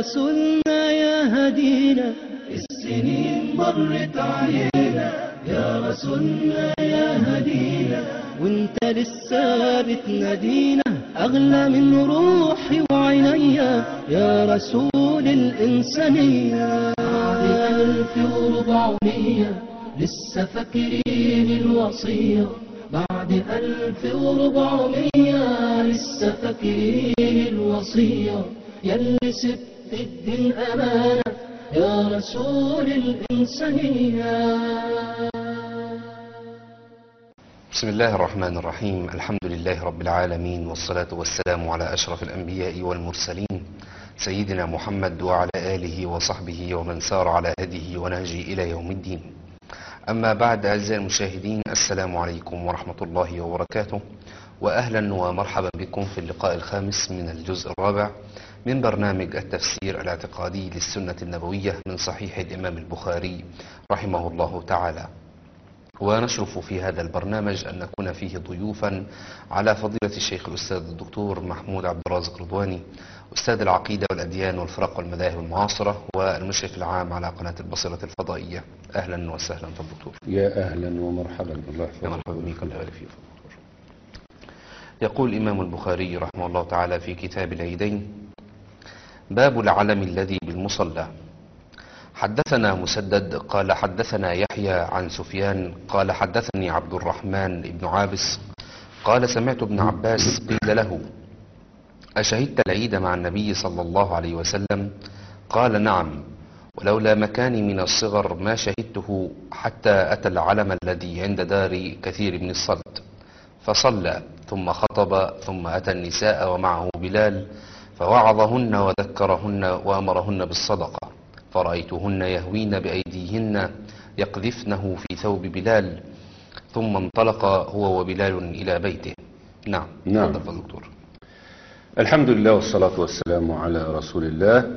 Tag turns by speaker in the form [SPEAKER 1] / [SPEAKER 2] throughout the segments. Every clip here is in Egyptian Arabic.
[SPEAKER 1] رسولنا يا هدينا السنين مرت علينا يا رسولنا يا هدينا وانت لسه بتنادينا أغلى من روحي وعينيا يا رسول الإنسانية بعد ألف وربعمية لسه فاكرين الوصية بعد ألف وربعمية لسه فاكرين الوصية يلي سبت الدين أمانة يا رسول الإنسانية
[SPEAKER 2] بسم الله الرحمن الرحيم الحمد لله رب العالمين والصلاة والسلام على أشرف الأنبياء والمرسلين سيدنا محمد وعلى آله وصحبه ومن سار على هديه ونهجه إلى يوم الدين أما بعد أعزائي المشاهدين السلام عليكم ورحمة الله وبركاته وأهلا ومرحبا بكم في اللقاء الخامس من الجزء الرابع من برنامج التفسير الاعتقادي للسنة النبوية من صحيح الإمام البخاري رحمه الله تعالى ونشرف في هذا البرنامج أن نكون فيه ضيوفا على فضيلة الشيخ الأستاذ الدكتور محمود عبد الرازق رضواني أستاذ العقيدة والأديان والفرق والمذاهب المعاصرة والمشرف العام على قناة البصيرة الفضائية أهلا وسهلا في الدكتور
[SPEAKER 3] يا أهلا ومرحبا الله
[SPEAKER 2] يا
[SPEAKER 3] يحفظك
[SPEAKER 2] مرحبا بك الله يبارك فيك دكتور. يقول الإمام البخاري رحمه الله تعالى في كتاب العيدين باب العلم الذي بالمصلى حدثنا مسدد قال حدثنا يحيى عن سفيان قال حدثني عبد الرحمن بن عابس قال سمعت ابن عباس قيل له أشهدت العيد مع النبي صلى الله عليه وسلم قال نعم ولولا مكاني من الصغر ما شهدته حتى أتى العلم الذي عند دار كثير بن الصلت فصلى ثم خطب ثم أتى النساء ومعه بلال فوعظهن وذكرهن وأمرهن بالصدقة فرأيتهن يهوين بأيديهن يقذفنه في ثوب بلال ثم انطلق هو وبلال إلى بيته نعم
[SPEAKER 3] نعم.
[SPEAKER 2] تفضل يا دكتور
[SPEAKER 3] الحمد لله والصلاة والسلام على رسول الله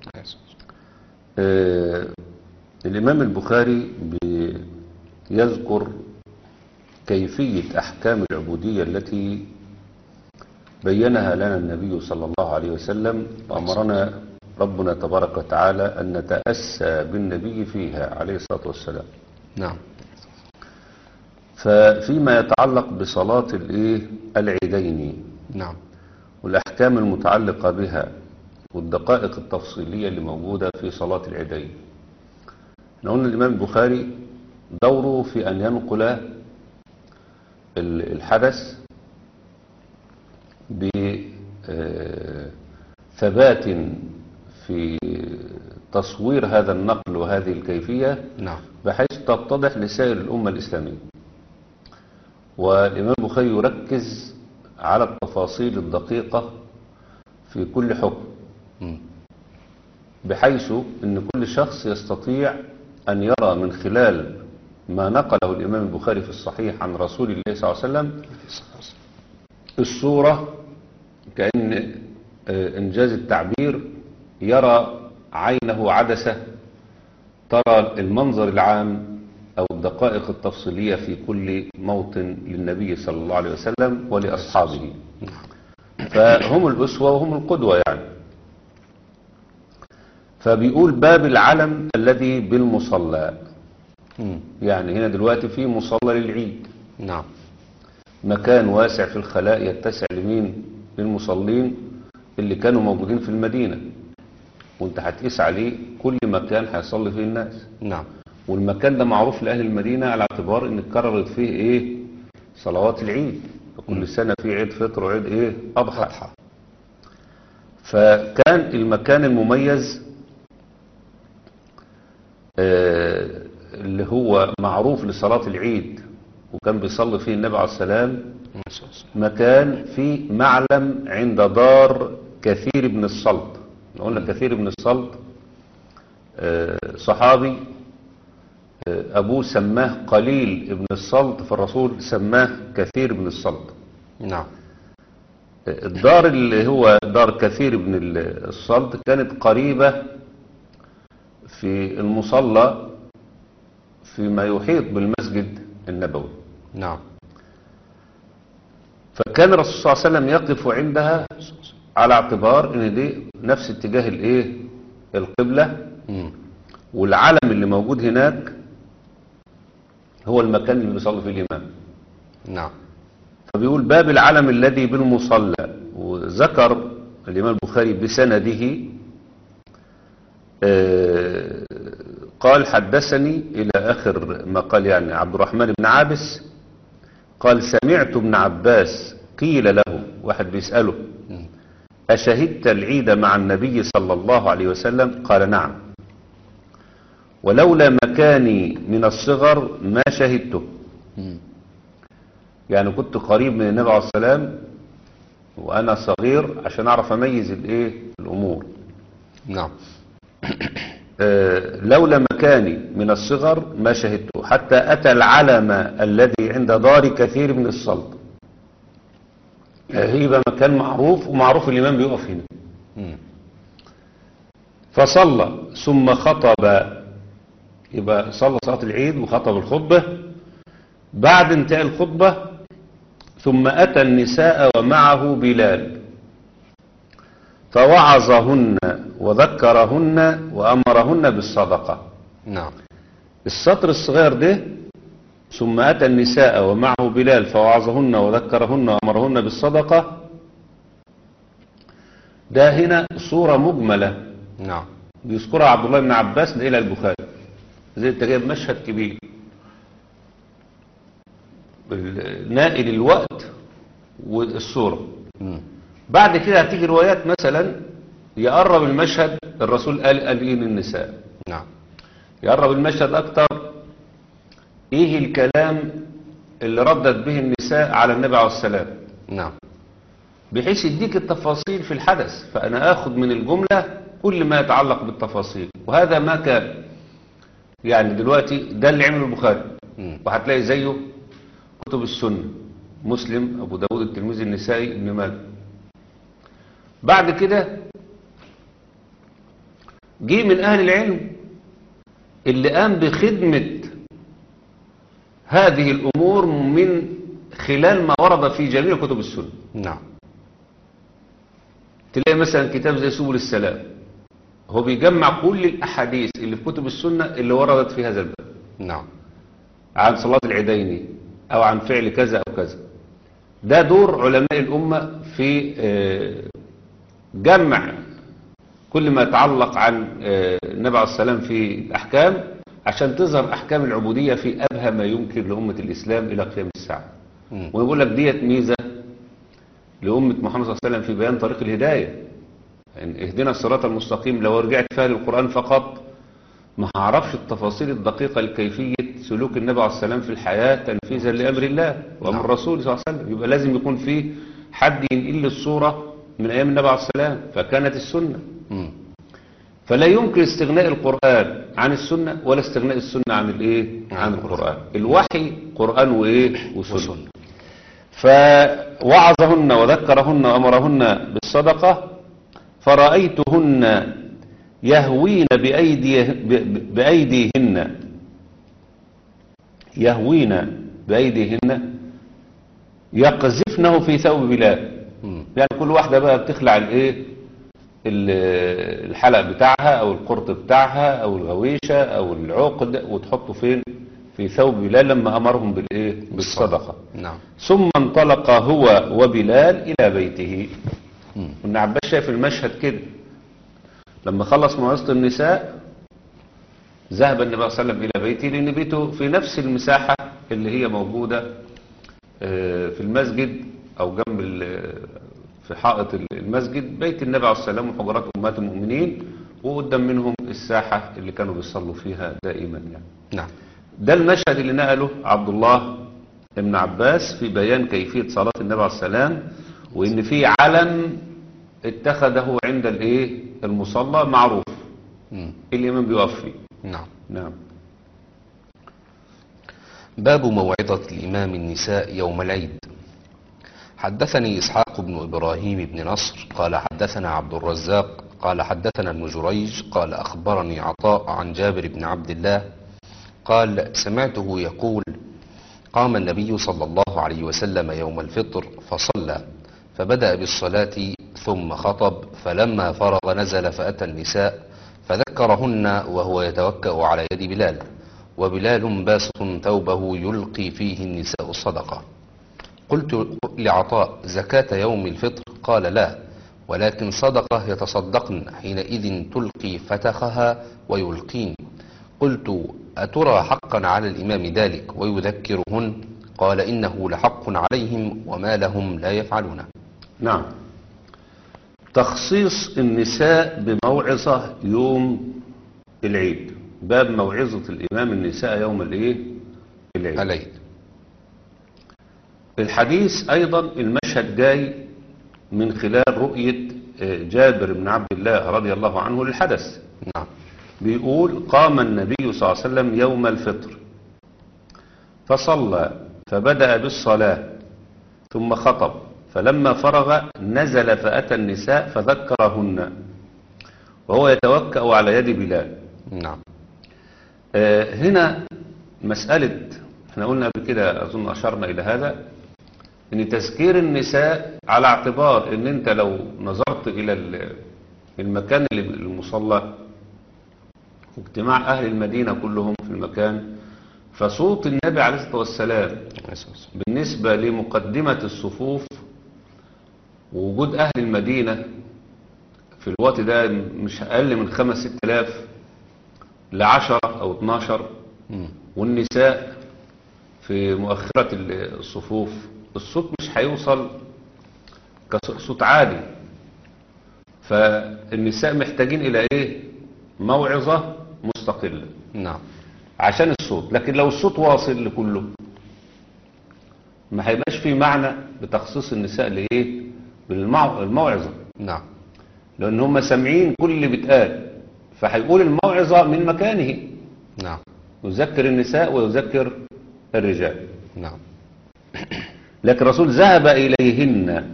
[SPEAKER 3] آه الإمام البخاري بيذكر كيفية أحكام العبودية التي بينها لنا النبي صلى الله عليه وسلم وأمرنا ربنا تبارك وتعالى أن نتأسى بالنبي فيها عليه الصلاة والسلام
[SPEAKER 2] نعم
[SPEAKER 3] ففيما يتعلق بصلاة الإيه العيدين
[SPEAKER 2] نعم
[SPEAKER 3] والأحكام المتعلقة بها والدقائق التفصيلية اللي موجودة في صلاة العيدين احنا قلنا الإمام البخاري دوره في أن ينقل ال- الحدث بثبات في تصوير هذا النقل وهذه الكيفية
[SPEAKER 2] نعم
[SPEAKER 3] بحيث تتضح لسائر الأمة الإسلامية والإمام البخاري يركز على التفاصيل الدقيقة في كل حكم
[SPEAKER 2] مم.
[SPEAKER 3] بحيث أن كل شخص يستطيع أن يرى من خلال ما نقله الإمام البخاري في الصحيح عن رسول الله صلى الله عليه وسلم الصورة كأن آه، إنجاز التعبير يرى عينه عدسة ترى المنظر العام أو الدقائق التفصيلية في كل موطن للنبي صلى الله عليه وسلم ولأصحابه فهم الأسوة وهم القدوة يعني فبيقول باب العلم الذي بالمصلى
[SPEAKER 2] مم.
[SPEAKER 3] يعني هنا دلوقتي في مصلى للعيد
[SPEAKER 2] نعم
[SPEAKER 3] مكان واسع في الخلاء يتسع لمين للمصلين اللي كانوا موجودين في المدينة وانت هتقيس عليه كل مكان هيصلي فيه الناس
[SPEAKER 2] نعم
[SPEAKER 3] والمكان ده معروف لأهل المدينة على اعتبار ان اتكررت فيه ايه صلوات العيد كل سنة في عيد فطر وعيد ايه أضحى
[SPEAKER 2] أضحى
[SPEAKER 3] فكان المكان المميز آه، اللي هو معروف لصلاة العيد وكان بيصلي فيه النبي عليه السلام
[SPEAKER 2] ما شاء الله.
[SPEAKER 3] مكان في معلم عند دار كثير بن الصلت قلنا كثير بن الصلت آه، صحابي آه، أبوه سماه قليل ابن الصلت فالرسول سماه كثير بن الصلت
[SPEAKER 2] نعم
[SPEAKER 3] الدار اللي هو دار كثير بن الصلت كانت قريبة في المصلى فيما يحيط بالمسجد النبوي
[SPEAKER 2] نعم
[SPEAKER 3] فكان الرسول صلى الله عليه وسلم يقف عندها على اعتبار ان دي نفس اتجاه الايه القبلة
[SPEAKER 2] مم.
[SPEAKER 3] والعلم اللي موجود هناك هو المكان اللي بيصلي فيه الإمام
[SPEAKER 2] نعم
[SPEAKER 3] فبيقول باب العلم الذي بالمصلى وذكر الإمام البخاري بسنده آه، قال حدثني إلى آخر ما قال يعني عبد الرحمن بن عابس قال سمعت ابن عباس قيل له واحد بيسأله
[SPEAKER 2] مم.
[SPEAKER 3] أشهدت العيد مع النبي صلى الله عليه وسلم قال نعم ولولا مكاني من الصغر ما شهدته
[SPEAKER 2] مم.
[SPEAKER 3] يعني كنت قريب من النبي عليه السلام وأنا صغير عشان أعرف أميز الإيه الأمور
[SPEAKER 2] نعم
[SPEAKER 3] آه، لولا مكاني من الصغر ما شهدته حتى أتى العلم الذي عند دار كثير من السلط يبقى مكان معروف ومعروف الإمام بيقف هنا
[SPEAKER 2] مم.
[SPEAKER 3] فصلى ثم خطب يبقى صلى صلاة العيد وخطب الخطبة بعد انتهاء الخطبة ثم أتى النساء ومعه بلال فوعظهن وذكرهن وأمرهن بالصدقة
[SPEAKER 2] نعم
[SPEAKER 3] السطر الصغير ده ثم أتى النساء ومعه بلال فوعظهن وذكرهن وأمرهن بالصدقة ده هنا صورة مجملة
[SPEAKER 2] نعم
[SPEAKER 3] بيذكرها عبد الله بن عباس إلى البخاري زي انت جايب مشهد كبير ال- نائل الوقت والصورة
[SPEAKER 2] مم.
[SPEAKER 3] بعد كده هتيجي روايات مثلا يقرب المشهد الرسول قال قال ايه للنساء
[SPEAKER 2] نعم
[SPEAKER 3] يقرب المشهد اكتر ايه الكلام اللي ردت به النساء على النبي عليه السلام
[SPEAKER 2] نعم
[SPEAKER 3] بحيث يديك التفاصيل في الحدث فأنا آخذ من الجملة كل ما يتعلق بالتفاصيل وهذا ما كان يعني دلوقتي ده اللي عمله البخاري
[SPEAKER 2] مم.
[SPEAKER 3] وهتلاقي زيه كتب السنة مسلم أبو داود الترمذي النسائي ابن ماجه بعد كده جه من أهل العلم اللي قام بخدمة هذه الأمور من خلال ما ورد في جميع كتب السنة
[SPEAKER 2] نعم
[SPEAKER 3] تلاقي مثلا كتاب زي سبل السلام هو بيجمع كل الأحاديث اللي في كتب السنة اللي وردت في هذا الباب
[SPEAKER 2] نعم
[SPEAKER 3] عن صلاة العيدين أو عن فعل كذا أو كذا ده دور علماء الأمة في آه، جمع كل ما يتعلق عن آه، النبي عليه السلام في الأحكام عشان تظهر أحكام العبودية في أبهى ما يمكن لأمة الإسلام إلى قيام الساعة
[SPEAKER 2] مم.
[SPEAKER 3] ويقول لك ديت ميزة لأمة محمد صلى الله عليه وسلم في بيان طريق الهداية يعني اهدنا الصراط المستقيم لو رجعت فيها للقرآن فقط ما هعرفش التفاصيل الدقيقة لكيفية سلوك النبي عليه السلام في الحياة تنفيذا لأمر الله وأمر
[SPEAKER 2] نعم.
[SPEAKER 3] الرسول صلى الله عليه وسلم يبقى لازم يكون في حد ينقل لي الصورة من أيام النبي عليه السلام فكانت السنة
[SPEAKER 2] مم.
[SPEAKER 3] فلا يمكن استغناء القرآن عن السنة ولا استغناء السنة عن الايه عن القرآن الوحي قرآن وايه وسنة
[SPEAKER 2] وسنة.
[SPEAKER 3] فوعظهن وذكرهن وأمرهن بالصدقة فرأيتهن يهوين بأيدي ب- بأيديهن يهوين بأيديهن يقذفنه في ثوب بلال
[SPEAKER 2] مم.
[SPEAKER 3] يعني كل واحدة بقى بتخلع الايه ال- الحلق بتاعها او القرط بتاعها او الغويشة او العقد وتحطه فين في ثوب بلال لما امرهم بالايه بالصدقة
[SPEAKER 2] نعم
[SPEAKER 3] ثم انطلق هو وبلال الى بيته
[SPEAKER 2] مم.
[SPEAKER 3] ابن عباس شايف المشهد كده لما خلص موعظة النساء ذهب النبي صلى الله عليه وسلم إلى بيته لأن بيته في نفس المساحة اللي هي موجودة آه، في المسجد أو جنب ال- في حائط المسجد بيت النبي عليه السلام وحجرات أمهات المؤمنين وقدام منهم الساحة اللي كانوا بيصلوا فيها دائما يعني
[SPEAKER 2] نعم
[SPEAKER 3] ده المشهد اللي نقله عبد الله ابن عباس في بيان كيفية صلاة النبي عليه السلام وإن في علم اتخذه عند الايه المصلى معروف
[SPEAKER 2] مم.
[SPEAKER 3] الإمام بيقف فيه
[SPEAKER 2] نعم
[SPEAKER 3] نعم
[SPEAKER 2] باب موعظة الإمام النساء يوم العيد حدثني إسحاق بن إبراهيم بن نصر قال حدثنا عبد الرزاق قال حدثنا ابن جريج قال أخبرني عطاء عن جابر بن عبد الله قال سمعته يقول قام النبي صلى الله عليه وسلم يوم الفطر فصلى فبدأ بالصلاة ثم خطب فلما فرغ نزل فأتى النساء فذكرهن وهو يتوكأ على يد بلال وبلال باسط ثوبه يلقي فيه النساء الصدقة قلت لعطاء زكاة يوم الفطر قال لا ولكن صدقة يتصدقن حينئذ تلقي فتخها ويلقين قلت أترى حقا على الإمام ذلك ويذكرهن قال إنه لحق عليهم وما لهم لا يفعلونه
[SPEAKER 3] نعم تخصيص النساء بموعظة يوم العيد باب موعظة الإمام النساء يوم الايه العيد
[SPEAKER 2] العيد
[SPEAKER 3] الحديث أيضا المشهد جاي من خلال رؤية آه، جابر بن عبد الله رضي الله عنه للحدث
[SPEAKER 2] نعم
[SPEAKER 3] بيقول قام النبي صلى الله عليه وسلم يوم الفطر فصلى فبدأ بالصلاة ثم خطب فلما فرغ نزل فأتى النساء فذكرهن وهو يتوكأ على يد بلال
[SPEAKER 2] نعم
[SPEAKER 3] آه، هنا مسألة احنا قلنا قبل كده أظن أشرنا إلى هذا ان تذكير النساء على اعتبار ان انت لو نظرت الى ال- المكان اللي المصلى واجتماع اهل المدينة كلهم في المكان فصوت النبي عليه الصلاة والسلام بالنسبة لمقدمة الصفوف ووجود اهل المدينة في الوقت ده مش اقل من خمس ست الاف لعشرة او اتناشر
[SPEAKER 2] مم.
[SPEAKER 3] والنساء في مؤخرة الصفوف الصوت مش هيوصل كصوت عالي فالنساء محتاجين إلى إيه موعظة مستقلة
[SPEAKER 2] نعم
[SPEAKER 3] عشان الصوت لكن لو الصوت واصل لكله ما هيبقاش في معنى بتخصيص النساء لإيه بالموعظة
[SPEAKER 2] نعم
[SPEAKER 3] لأن هم سامعين كل اللي بيتقال فهيقول الموعظة من مكانه
[SPEAKER 2] نعم
[SPEAKER 3] يذكر النساء ويذكر الرجال
[SPEAKER 2] نعم
[SPEAKER 3] لكن الرسول ذهب إليهن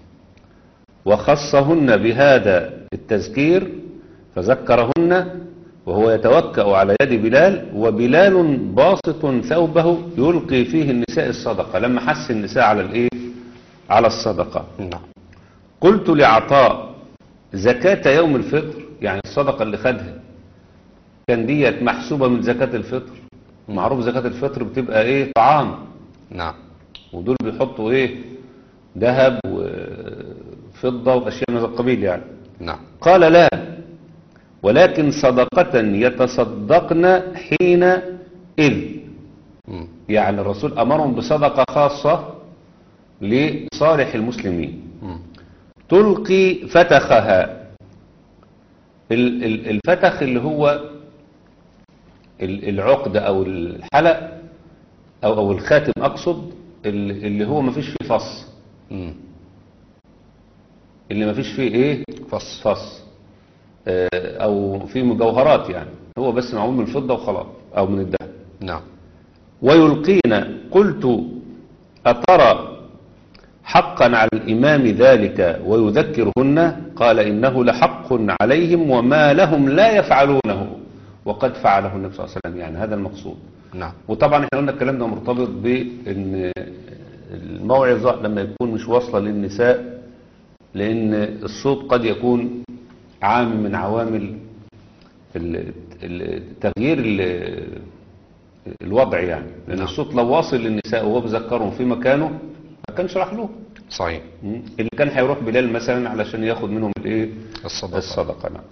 [SPEAKER 3] وخصهن بهذا التذكير فذكرهن وهو يتوكأ على يد بلال وبلال باسط ثوبه يلقي فيه النساء الصدقة لما حس النساء على الايه على الصدقة
[SPEAKER 2] نعم
[SPEAKER 3] قلت لعطاء زكاة يوم الفطر يعني الصدقة اللي خدها كان ديت محسوبة من زكاة الفطر معروف زكاة الفطر بتبقى ايه طعام
[SPEAKER 2] نعم
[SPEAKER 3] ودول بيحطوا ايه ذهب وفضة واشياء من هذا القبيل يعني
[SPEAKER 2] نعم
[SPEAKER 3] قال لا ولكن صدقة يتصدقن حين إذ
[SPEAKER 2] مم.
[SPEAKER 3] يعني الرسول أمرهم بصدقة خاصة لصالح المسلمين
[SPEAKER 2] مم.
[SPEAKER 3] تلقي فتخها ال- ال- الفتخ اللي هو ال- العقد أو الحلق أو أو الخاتم أقصد ال- اللي هو ما فيش فيه فص
[SPEAKER 2] مم.
[SPEAKER 3] اللي ما فيش فيه إيه
[SPEAKER 2] فص
[SPEAKER 3] فص آه، أو فيه مجوهرات يعني هو بس معمول من الفضة وخلاص أو من الذهب
[SPEAKER 2] نعم
[SPEAKER 3] ويلقين قلت أترى حقا على الإمام ذلك ويذكرهن قال إنه لحق عليهم وما لهم لا يفعلونه وقد فعله النبي صلى الله عليه وسلم يعني هذا المقصود
[SPEAKER 2] نعم
[SPEAKER 3] وطبعا احنا قلنا الكلام ده مرتبط بان الموعظة لما يكون مش واصلة للنساء لان الصوت قد يكون عامل من عوامل ال- ال- تغيير ال- الوضع يعني لان
[SPEAKER 2] نعم.
[SPEAKER 3] الصوت لو واصل للنساء وهو بيذكرهم في مكانه ما كانش راح له
[SPEAKER 2] صحيح
[SPEAKER 3] م? اللي كان هيروح بلال مثلا علشان ياخد منهم الايه
[SPEAKER 2] الصدقة
[SPEAKER 3] الصدقة نعم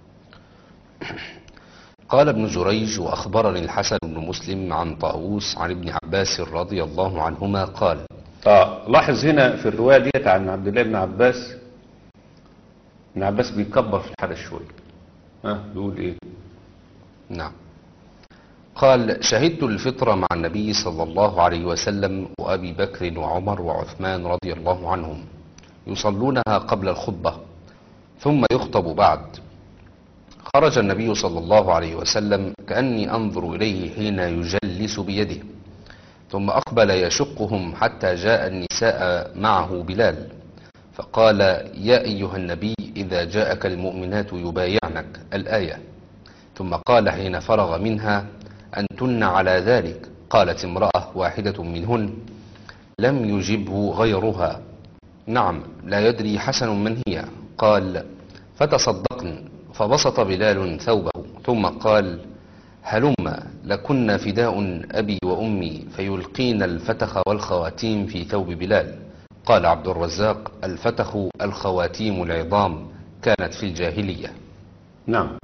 [SPEAKER 2] قال ابن جريج وأخبرني الحسن بن مسلم عن طاووس عن ابن عباس رضي الله عنهما قال
[SPEAKER 3] اه لاحظ هنا في الرواية ديت عن عبد الله بن عباس ابن عباس بيكبر في الحدث شوية ها بيقول ايه
[SPEAKER 2] نعم قال شهدت الفطر مع النبي صلى الله عليه وسلم وأبي بكر وعمر وعثمان رضي الله عنهم يصلونها قبل الخطبة ثم يخطب بعد خرج النبي صلى الله عليه وسلم كأني أنظر إليه حين يجلس بيده ثم أقبل يشقهم حتى جاء النساء معه بلال فقال يا أيها النبي إذا جاءك المؤمنات يبايعنك الآية ثم قال حين فرغ منها أنتن على ذلك قالت امرأة واحدة منهن لم يجبه غيرها نعم لا يدري حسن من هي قال فتصدقن فبسط بلال ثوبه ثم قال هلم لكنا فداء أبي وأمي فيلقين الفتخ والخواتيم في ثوب بلال قال عبد الرزاق الفتخ الخواتيم العظام كانت في الجاهلية
[SPEAKER 3] نعم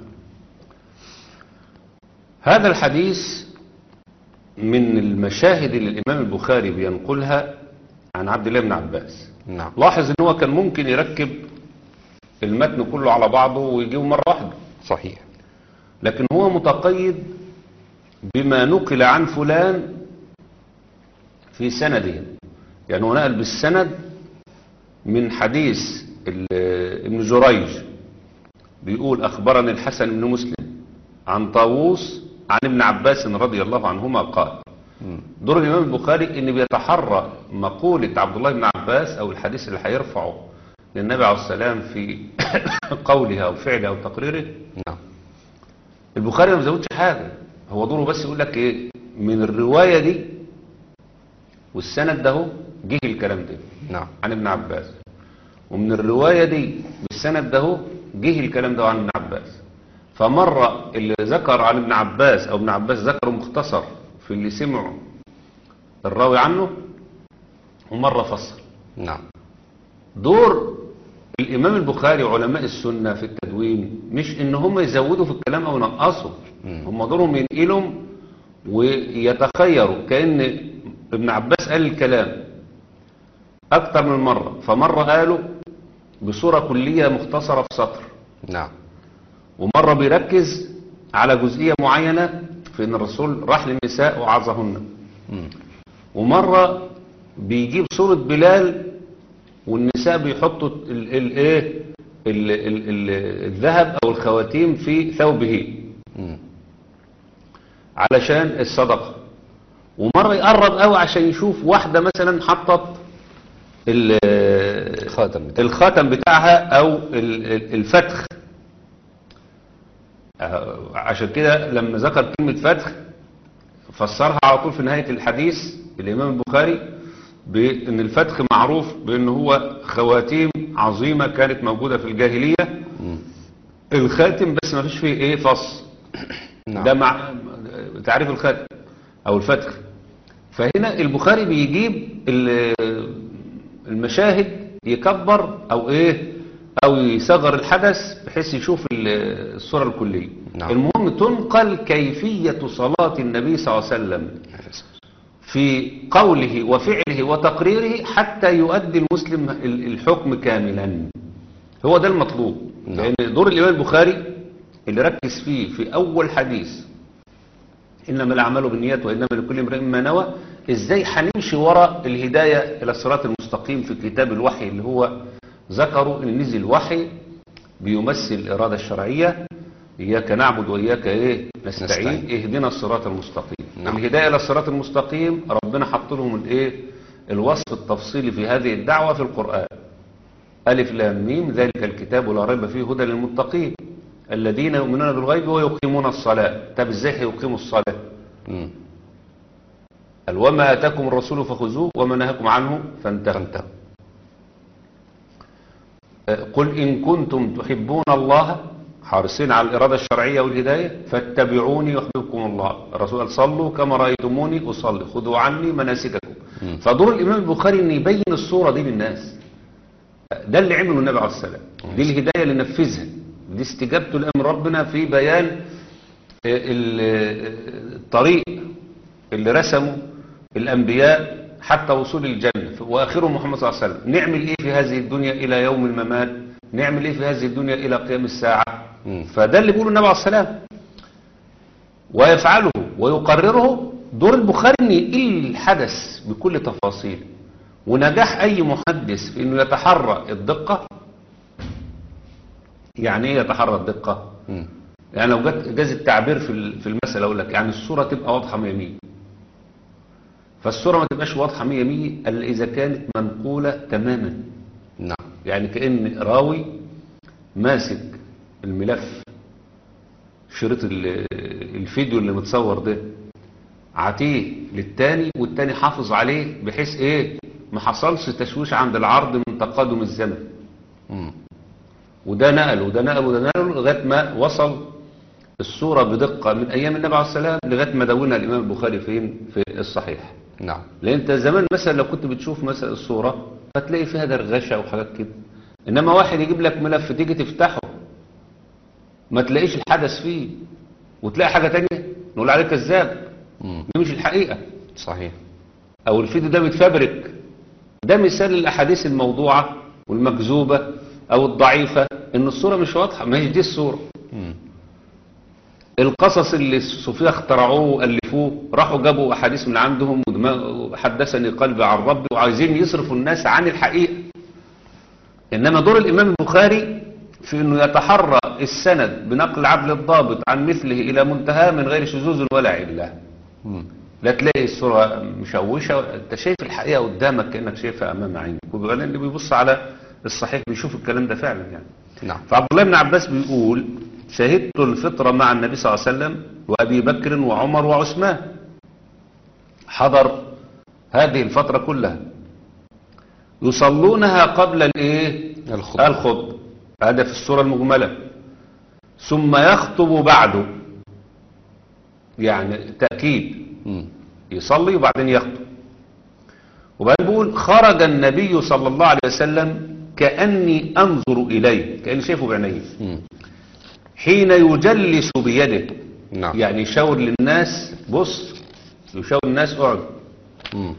[SPEAKER 3] هذا الحديث من المشاهد اللي الإمام البخاري بينقلها عن عبد الله بن عباس
[SPEAKER 2] نعم
[SPEAKER 3] لاحظ ان هو كان ممكن يركب المتن كله على بعضه ويجيبه مرة واحدة
[SPEAKER 2] صحيح
[SPEAKER 3] لكن هو متقيد بما نقل عن فلان في سنده يعني هو نقل بالسند من حديث ال- ابن جريج بيقول أخبرني الحسن بن مسلم عن طاووس عن ابن عباس رضي الله عنهما قال
[SPEAKER 2] مم.
[SPEAKER 3] دور الإمام البخاري إن بيتحرى مقولة عبد الله بن عباس أو الحديث اللي هيرفعه للنبي عليه السلام في قوله أو فعله أو تقريره
[SPEAKER 2] نعم
[SPEAKER 3] البخاري ما بيزودش حاجة هو دوره بس يقول لك إيه من الرواية دي والسند ده جه الكلام ده
[SPEAKER 2] نعم
[SPEAKER 3] عن ابن عباس ومن الرواية دي بالسند ده جه الكلام ده عن ابن عباس فمرة اللي ذكر عن ابن عباس أو ابن عباس ذكره مختصر في اللي سمعه الراوي عنه ومرة فصل
[SPEAKER 2] نعم
[SPEAKER 3] دور الإمام البخاري وعلماء السنة في التدوين مش إن هم يزودوا في الكلام أو ينقصوا
[SPEAKER 2] مم.
[SPEAKER 3] هم دورهم ينقلهم ويتخيروا كأن ابن عباس قال الكلام أكتر من مرة فمرة قاله بصورة كلية مختصرة في سطر
[SPEAKER 2] نعم
[SPEAKER 3] ومرة بيركز على جزئية معينة في إن الرسول راح للنساء وعظهن
[SPEAKER 2] مم.
[SPEAKER 3] ومرة بيجيب صورة بلال والنساء بيحطوا ال- ال- ايه ال- ال- ال- الذهب او الخواتيم في ثوبه
[SPEAKER 2] مم.
[SPEAKER 3] علشان الصدقة ومرة يقرب قوي عشان يشوف واحدة مثلا حطت ال-
[SPEAKER 2] الخاتم بتاعه.
[SPEAKER 3] الخاتم بتاعها او ال- ال- الفتخ آه، عشان كده لما ذكر كلمة فتخ فسرها على طول في نهاية الحديث الإمام البخاري بأن الفتخ معروف بأن هو خواتيم عظيمة كانت موجودة في الجاهلية
[SPEAKER 2] مم.
[SPEAKER 3] الخاتم بس ما فيش فيه ايه فص
[SPEAKER 2] نعم.
[SPEAKER 3] ده مع تعريف الخاتم او الفتخ فهنا البخاري بيجيب ال- المشاهد يكبر او ايه او يصغر الحدث بحيث يشوف ال- الصورة الكلية
[SPEAKER 2] نعم.
[SPEAKER 3] المهم تنقل كيفية صلاة النبي صلى الله عليه وسلم في قوله وفعله وتقريره حتى يؤدي المسلم ال- الحكم كاملا هو ده المطلوب
[SPEAKER 2] نعم.
[SPEAKER 3] لأن دور الإمام البخاري اللي ركز فيه في أول حديث إنما الأعمال بالنيات وإنما لكل امرئ ما نوى إزاي هنمشي وراء الهداية إلى الصراط المستقيم في كتاب الوحي اللي هو ذكروا إن نزل وحي بيمثل الإرادة الشرعية إياك نعبد وإياك إيه نستعين
[SPEAKER 2] نستعين.
[SPEAKER 3] اهدنا الصراط المستقيم
[SPEAKER 2] نعم.
[SPEAKER 3] الهداية إلى الصراط المستقيم ربنا حط لهم الإيه الوصف التفصيلي في هذه الدعوة في القرآن ألف لام ميم ذلك الكتاب لا ريب فيه هدى للمتقين الذين يؤمنون بالغيب ويقيمون الصلاة طب ازاي هيقيموا الصلاة
[SPEAKER 2] مم.
[SPEAKER 3] قال وما آتاكم الرسول فخذوه وما نهاكم عنه فانتهوا
[SPEAKER 2] فانتهوا
[SPEAKER 3] آه، قل إن كنتم تحبون الله حارسين على الإرادة الشرعية والهداية فاتبعوني يحببكم الله الرسول قال صلوا كما رأيتموني أصلي خذوا عني مناسككم
[SPEAKER 2] مم.
[SPEAKER 3] فدور الإمام البخاري أن يبين الصورة دي للناس ده اللي عمله النبي عليه السلام دي الهداية اللي نفذها دي استجابته لأمر ربنا في بيان آه، ال- آه، الطريق اللي رسمه الأنبياء حتى وصول الجنة وآخرهم محمد صلى الله عليه وسلم نعمل إيه في هذه الدنيا إلى يوم الممات نعمل إيه في هذه الدنيا إلى قيام الساعة
[SPEAKER 2] مم.
[SPEAKER 3] فده اللي بيقوله النبي عليه السلام ويفعله ويقرره دور البخاري ان يقل الحدث بكل تفاصيله ونجاح اي محدث في انه يتحرى الدقة يعني ايه يتحرى الدقة
[SPEAKER 2] مم.
[SPEAKER 3] يعني لو جت جاز التعبير في ال- في المثل اقول لك يعني الصورة تبقى واضحة 100 100 فالصورة ما تبقاش واضحة 100 100 الا اذا كانت منقولة تماما
[SPEAKER 2] نعم
[SPEAKER 3] يعني كأن راوي ماسك الملف شريط ال- الفيديو اللي متصور ده عتيه للتاني والتاني حافظ عليه بحيث ايه ما حصلش تشويش عند العرض من تقادم الزمن
[SPEAKER 2] مم.
[SPEAKER 3] وده نقل وده نقل وده نقل لغاية ما وصل الصورة بدقة من أيام النبي عليه السلام لغاية ما دونها الإمام البخاري فين في الصحيح
[SPEAKER 2] نعم
[SPEAKER 3] لأن أنت زمان مثلا لو كنت بتشوف مثلا الصورة فتلاقي فيها درغشة وحاجات كده إنما واحد يجيب لك ملف تيجي تفتحه ما تلاقيش الحدث فيه وتلاقي حاجة تانية نقول عليه كذاب
[SPEAKER 2] مم.
[SPEAKER 3] دي مش الحقيقة
[SPEAKER 2] صحيح
[SPEAKER 3] او الفيديو ده متفبرك ده مثال الاحاديث الموضوعة والمكذوبة او الضعيفة ان الصورة مش واضحة ما هيش دي الصورة
[SPEAKER 2] مم.
[SPEAKER 3] القصص اللي الصوفية اخترعوه والفوه راحوا جابوا احاديث من عندهم ودماغ- حدثني قلبي عن ربي وعايزين يصرفوا الناس عن الحقيقة انما دور الامام البخاري في انه يتحرى السند بنقل عبد الضابط عن مثله الى منتهى من غير شذوذ ولا عله
[SPEAKER 2] مم.
[SPEAKER 3] لا تلاقي الصورة مشوشة انت شايف الحقيقة قدامك كأنك شايفها امام عينك وبعدين اللي بيبص على الصحيح بيشوف الكلام ده فعلا يعني
[SPEAKER 2] نعم
[SPEAKER 3] فعبد الله بن عباس بيقول شهدت الفطرة مع النبي صلى الله عليه وسلم وأبي بكر وعمر وعثمان حضر هذه الفترة كلها يصلونها قبل الايه
[SPEAKER 2] الخطبة.
[SPEAKER 3] الخطبة هذا في السورة المجملة ثم يخطب بعده يعني تأكيد
[SPEAKER 2] مم.
[SPEAKER 3] يصلي وبعدين يخطب وبعدين بيقول خرج النبي صلى الله عليه وسلم كأني أنظر إليه كأني شايفه بعيني
[SPEAKER 2] مم.
[SPEAKER 3] حين يجلس بيده
[SPEAKER 2] نعم
[SPEAKER 3] يعني يشاور للناس بص يشاور الناس اقعد
[SPEAKER 2] مم.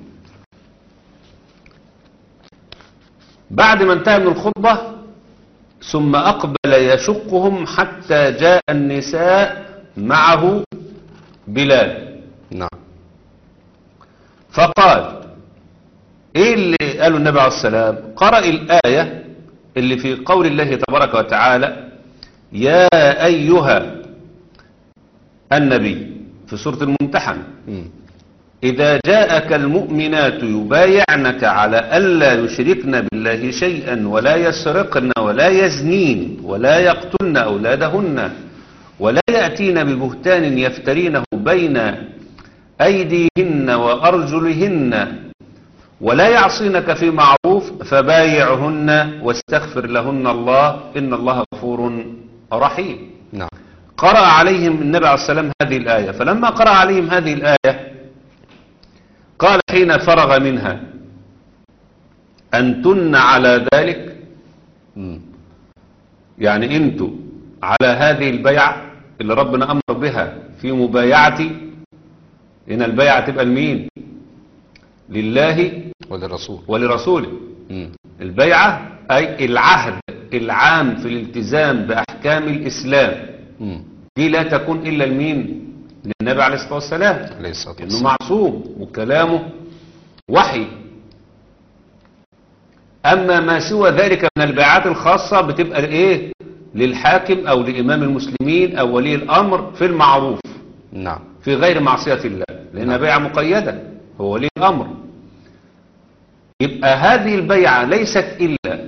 [SPEAKER 3] بعد ما انتهى من الخطبة ثم أقبل يشقهم حتى جاء النساء معه بلال
[SPEAKER 2] نعم
[SPEAKER 3] فقال ايه اللي قاله النبي عليه السلام قرأ الآية اللي في قول الله تبارك وتعالى يا أيها النبي في سورة الممتحن
[SPEAKER 2] مم.
[SPEAKER 3] إذا جاءك المؤمنات يبايعنك على ألا يشركن بالله شيئا ولا يسرقن ولا يزنين ولا يقتلن أولادهن ولا يأتين ببهتان يفترينه بين أيديهن وأرجلهن ولا يعصينك في معروف فبايعهن واستغفر لهن الله إن الله غفور رحيم
[SPEAKER 2] نعم
[SPEAKER 3] قرأ عليهم النبي عليه السلام هذه الآية فلما قرأ عليهم هذه الآية قال حين فرغ منها أنتن على ذلك
[SPEAKER 2] مم.
[SPEAKER 3] يعني أنتوا على هذه البيعة اللي ربنا أمر بها في مبايعتي إن البيعة تبقى لمين لله
[SPEAKER 2] وللرسول
[SPEAKER 3] ولرسوله
[SPEAKER 2] مم.
[SPEAKER 3] البيعة أي العهد العام في الالتزام بأحكام الإسلام
[SPEAKER 2] مم.
[SPEAKER 3] دي لا تكون إلا لمين للنبي عليه الصلاة والسلام
[SPEAKER 2] عليه الصلاة
[SPEAKER 3] إنه
[SPEAKER 2] والسلام
[SPEAKER 3] معصوم وكلامه وحي أما ما سوى ذلك من البيعات الخاصة بتبقى إيه للحاكم أو لإمام المسلمين أو ولي الأمر في المعروف
[SPEAKER 2] نعم
[SPEAKER 3] في غير معصية الله لأنها
[SPEAKER 2] نعم.
[SPEAKER 3] بيعة مقيدة هو ولي الأمر يبقى هذه البيعة ليست إلا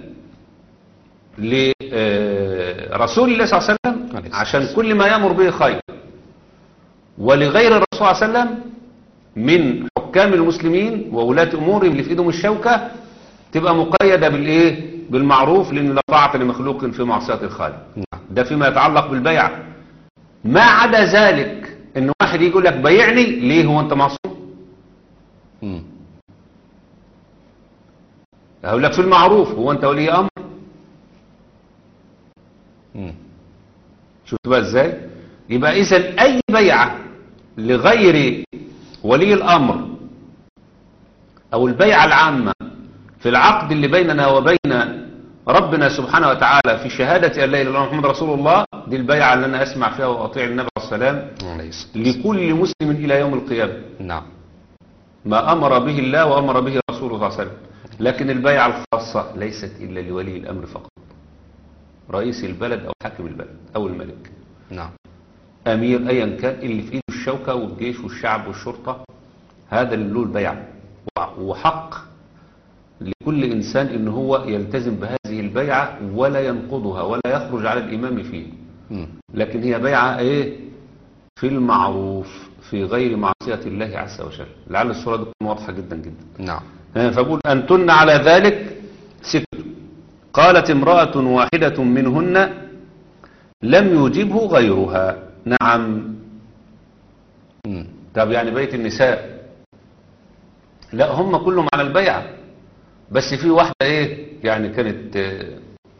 [SPEAKER 3] لرسول الله صلى الله عليه
[SPEAKER 2] عليه
[SPEAKER 3] وسلم
[SPEAKER 2] الصلاة
[SPEAKER 3] عشان كل ما يأمر به خير ولغير الرسول صلى الله عليه وسلم من حكام المسلمين وولاة أمورهم اللي في إيدهم الشوكة تبقى مقيدة بالإيه بالمعروف لأن لا طاعة لمخلوق في معصية الخالق
[SPEAKER 2] نعم
[SPEAKER 3] ده فيما يتعلق بالبيع ما عدا ذلك ان واحد يجي يقول لك بيعني ليه هو انت معصوم
[SPEAKER 2] مم.
[SPEAKER 3] اقول لك في المعروف هو انت ولي امر
[SPEAKER 2] مم.
[SPEAKER 3] شفت بقى ازاي يبقى اذا اي بيعه لغير ولي الامر او البيعه العامه في العقد اللي بيننا وبين ربنا سبحانه وتعالى في شهاده ان لا اله الا الله محمد رسول الله دي البيعه اللي انا اسمع فيها واطيع النبي عليه السلام
[SPEAKER 2] عليه الصلاة والسلام.
[SPEAKER 3] لكل مسلم الى يوم القيامه
[SPEAKER 2] نعم
[SPEAKER 3] ما أمر به الله وأمر به رسوله صلى الله عليه وسلم لكن البيعة الخاصة ليست إلا لولي الأمر فقط رئيس البلد أو حاكم البلد أو الملك
[SPEAKER 2] نعم
[SPEAKER 3] أمير أيا كان اللي في إيده الشوكة والجيش والشعب والشرطة هذا اللي له البيعة وع- وحق لكل إنسان إن هو يلتزم بهذه البيعة ولا ينقضها ولا يخرج على الإمام فيه
[SPEAKER 2] مم.
[SPEAKER 3] لكن هي بيعة ايه في المعروف في غير معصية الله عز وجل لعل الصورة دي تكون واضحة جدا جدا
[SPEAKER 2] نعم
[SPEAKER 3] ها، فبقول أنتن على ذلك ست قالت امرأة واحدة منهن لم يجبه غيرها نعم
[SPEAKER 2] مم.
[SPEAKER 3] طب يعني بيت النساء لا هم كلهم على البيعة بس في واحدة ايه يعني كانت آه،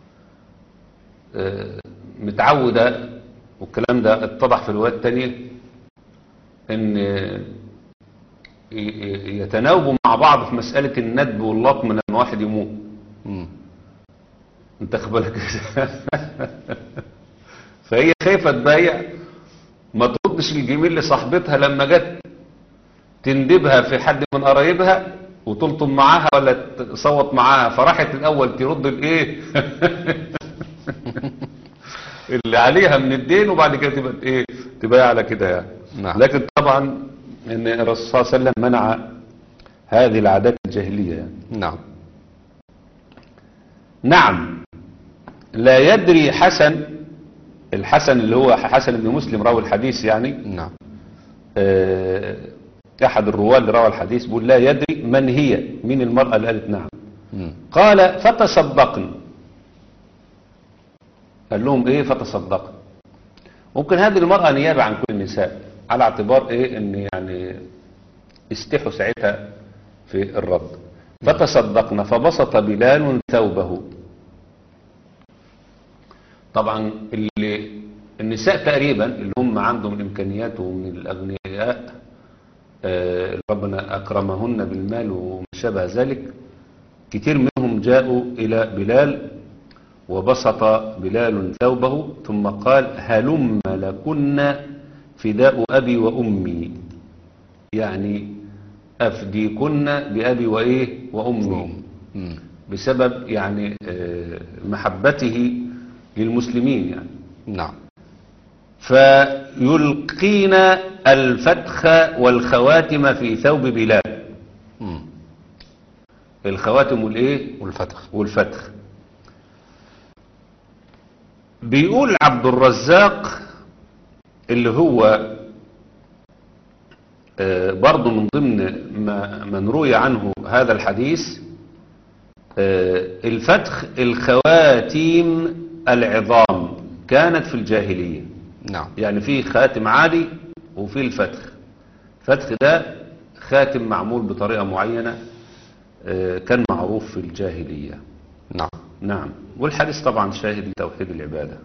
[SPEAKER 3] آه، متعودة والكلام ده اتضح في الروايات التانية ان آه، ي- ي- يتناوبوا مع بعض في مسألة الندب واللطم لما واحد يموت
[SPEAKER 2] مم.
[SPEAKER 3] انت خد بالك فهي خايفه تبايع ما تردش الجميل لصاحبتها لما جت تندبها في حد من قرايبها وتلطم معاها ولا تصوت معاها فراحت الاول ترد الايه اللي عليها من الدين وبعد كده تبقى ايه تبايع على كده يعني
[SPEAKER 2] نعم.
[SPEAKER 3] لكن طبعا ان الرسول صلى الله عليه وسلم منع هذه العادات الجاهليه يعني
[SPEAKER 2] نعم
[SPEAKER 3] نعم لا يدري حسن الحسن اللي هو حسن بن مسلم راوي الحديث يعني
[SPEAKER 2] نعم
[SPEAKER 3] آه، أحد الرواة اللي روى الحديث بيقول لا يدري من هي من المرأة اللي قالت نعم
[SPEAKER 2] مم.
[SPEAKER 3] قال فتصدقن قال لهم ايه فتصدقن ممكن هذه المرأة نيابة عن كل النساء على اعتبار ايه ان يعني استحوا ساعتها في الرد فتصدقن فبسط بلال ثوبه طبعا اللي النساء تقريبا اللي هم عندهم الامكانيات ومن الاغنياء آه، اللي ربنا اكرمهن بالمال وما شابه ذلك كتير منهم جاءوا إلى بلال وبسط بلال ثوبه ثم قال هلم لكن فداء أبي وأمي يعني أفديكن بأبي وإيه وأمي
[SPEAKER 2] مم.
[SPEAKER 3] بسبب يعني آه، محبته للمسلمين يعني
[SPEAKER 2] نعم
[SPEAKER 3] فيلقين الفتخ والخواتم في ثوب بلال
[SPEAKER 2] مم.
[SPEAKER 3] الخواتم والايه
[SPEAKER 2] والفتح
[SPEAKER 3] والفتخ بيقول عبد الرزاق اللي هو آه، برضه من ضمن ما من روي عنه هذا الحديث آه، الفتخ الخواتيم العظام كانت في الجاهلية
[SPEAKER 2] نعم
[SPEAKER 3] يعني في خاتم عادي وفي الفتخ الفتخ ده خاتم معمول بطريقة معينة آه، كان معروف في الجاهلية
[SPEAKER 2] نعم
[SPEAKER 3] نعم والحديث طبعا شاهد لتوحيد العبادة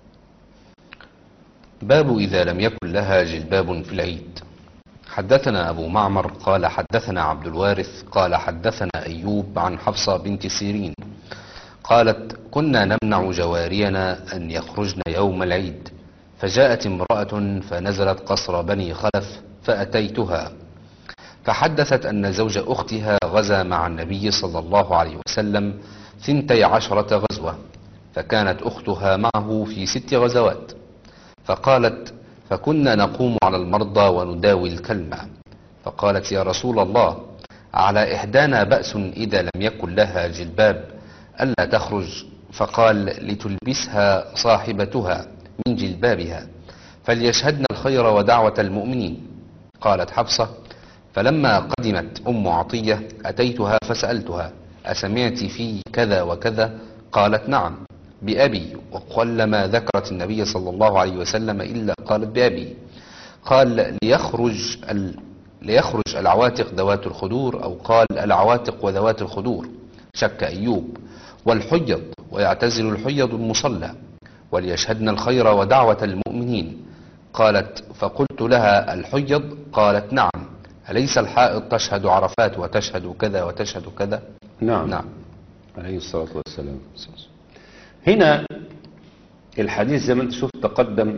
[SPEAKER 2] باب إذا لم يكن لها جلباب في العيد حدثنا أبو معمر قال حدثنا عبد الوارث قال حدثنا أيوب عن حفصة بنت سيرين قالت كنا نمنع جوارينا أن يخرجن يوم العيد فجاءت امرأة فنزلت قصر بني خلف فأتيتها فحدثت أن زوج أختها غزا مع النبي صلى الله عليه وسلم ثنتي عشرة غزوة فكانت أختها معه في ست غزوات فقالت فكنا نقوم على المرضى ونداوي الكلمة فقالت يا رسول الله على إحدانا بأس إذا لم يكن لها جلباب ألا تخرج فقال لتلبسها صاحبتها من جلبابها فليشهدن الخير ودعوة المؤمنين قالت حفصة فلما قدمت أم عطية أتيتها فسألتها أسمعت في كذا وكذا قالت نعم بأبي وقلما ذكرت النبي صلى الله عليه وسلم إلا قالت بأبي قال ليخرج ال... ليخرج العواتق ذوات الخدور أو قال العواتق وذوات الخدور شك أيوب والحيض ويعتزل الحيض المصلى وليشهدن الخير ودعوة المؤمنين قالت فقلت لها الحيض قالت نعم أليس الحائض تشهد عرفات وتشهد كذا وتشهد كذا
[SPEAKER 3] نعم
[SPEAKER 2] نعم
[SPEAKER 3] عليه الصلاة والسلام هنا الحديث زي ما انت شفت تقدم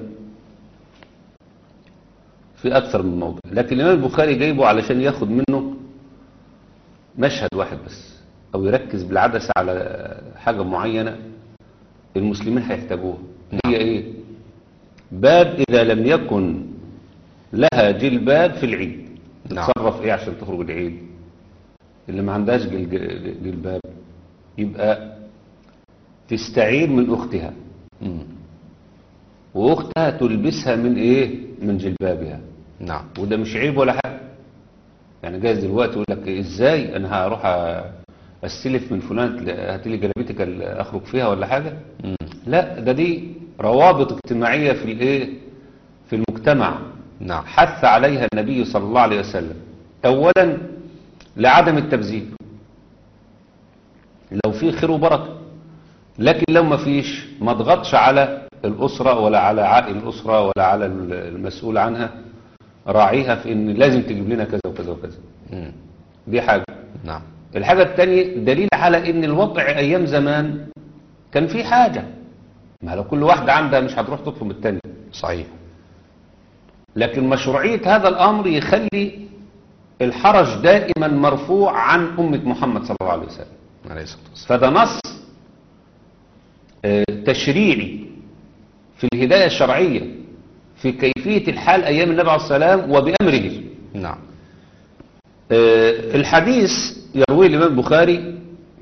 [SPEAKER 3] في أكثر من موضوع لكن الإمام البخاري جايبه علشان ياخد منه مشهد واحد بس أو يركز بالعدسة على حاجة معينة المسلمين هيحتاجوها هي إيه باب إذا لم يكن لها جلباب في العيد
[SPEAKER 2] نعم.
[SPEAKER 3] تتصرف إيه عشان تخرج العيد اللي ما عندهاش جل- جل- جلباب يبقى تستعير من أختها
[SPEAKER 2] مم.
[SPEAKER 3] واختها تلبسها من ايه من جلبابها
[SPEAKER 2] نعم
[SPEAKER 3] وده مش عيب ولا حاجه يعني جايز دلوقتي يقول لك ازاي انا هروح أ- استلف من فلان هات لي جلابيتك اللي اخرج فيها ولا حاجة
[SPEAKER 2] مم.
[SPEAKER 3] لا ده دي روابط اجتماعية في الايه في المجتمع
[SPEAKER 2] نعم
[SPEAKER 3] حث عليها النبي صلى الله عليه وسلم اولا لعدم التبذير لو في خير وبركة لكن لو ما فيش ما تضغطش على الأسرة ولا على عائل الأسرة ولا على المسؤول عنها راعيها في ان لازم تجيب لنا كذا وكذا وكذا
[SPEAKER 2] مم.
[SPEAKER 3] دي حاجة
[SPEAKER 2] نعم
[SPEAKER 3] الحاجة التانية دليل على ان الوضع ايام زمان كان في حاجة ما لو كل واحدة عندها مش هتروح تطلب التانية
[SPEAKER 2] صحيح
[SPEAKER 3] لكن مشروعية هذا الامر يخلي الحرج دائما مرفوع عن امة محمد صلى الله عليه وسلم
[SPEAKER 2] عليه الصلاة والسلام
[SPEAKER 3] فده نص آه، تشريعي في الهداية الشرعية في كيفية الحال أيام النبي عليه الصلاة والسلام وبأمره
[SPEAKER 2] نعم
[SPEAKER 3] آه، الحديث يرويه الإمام البخاري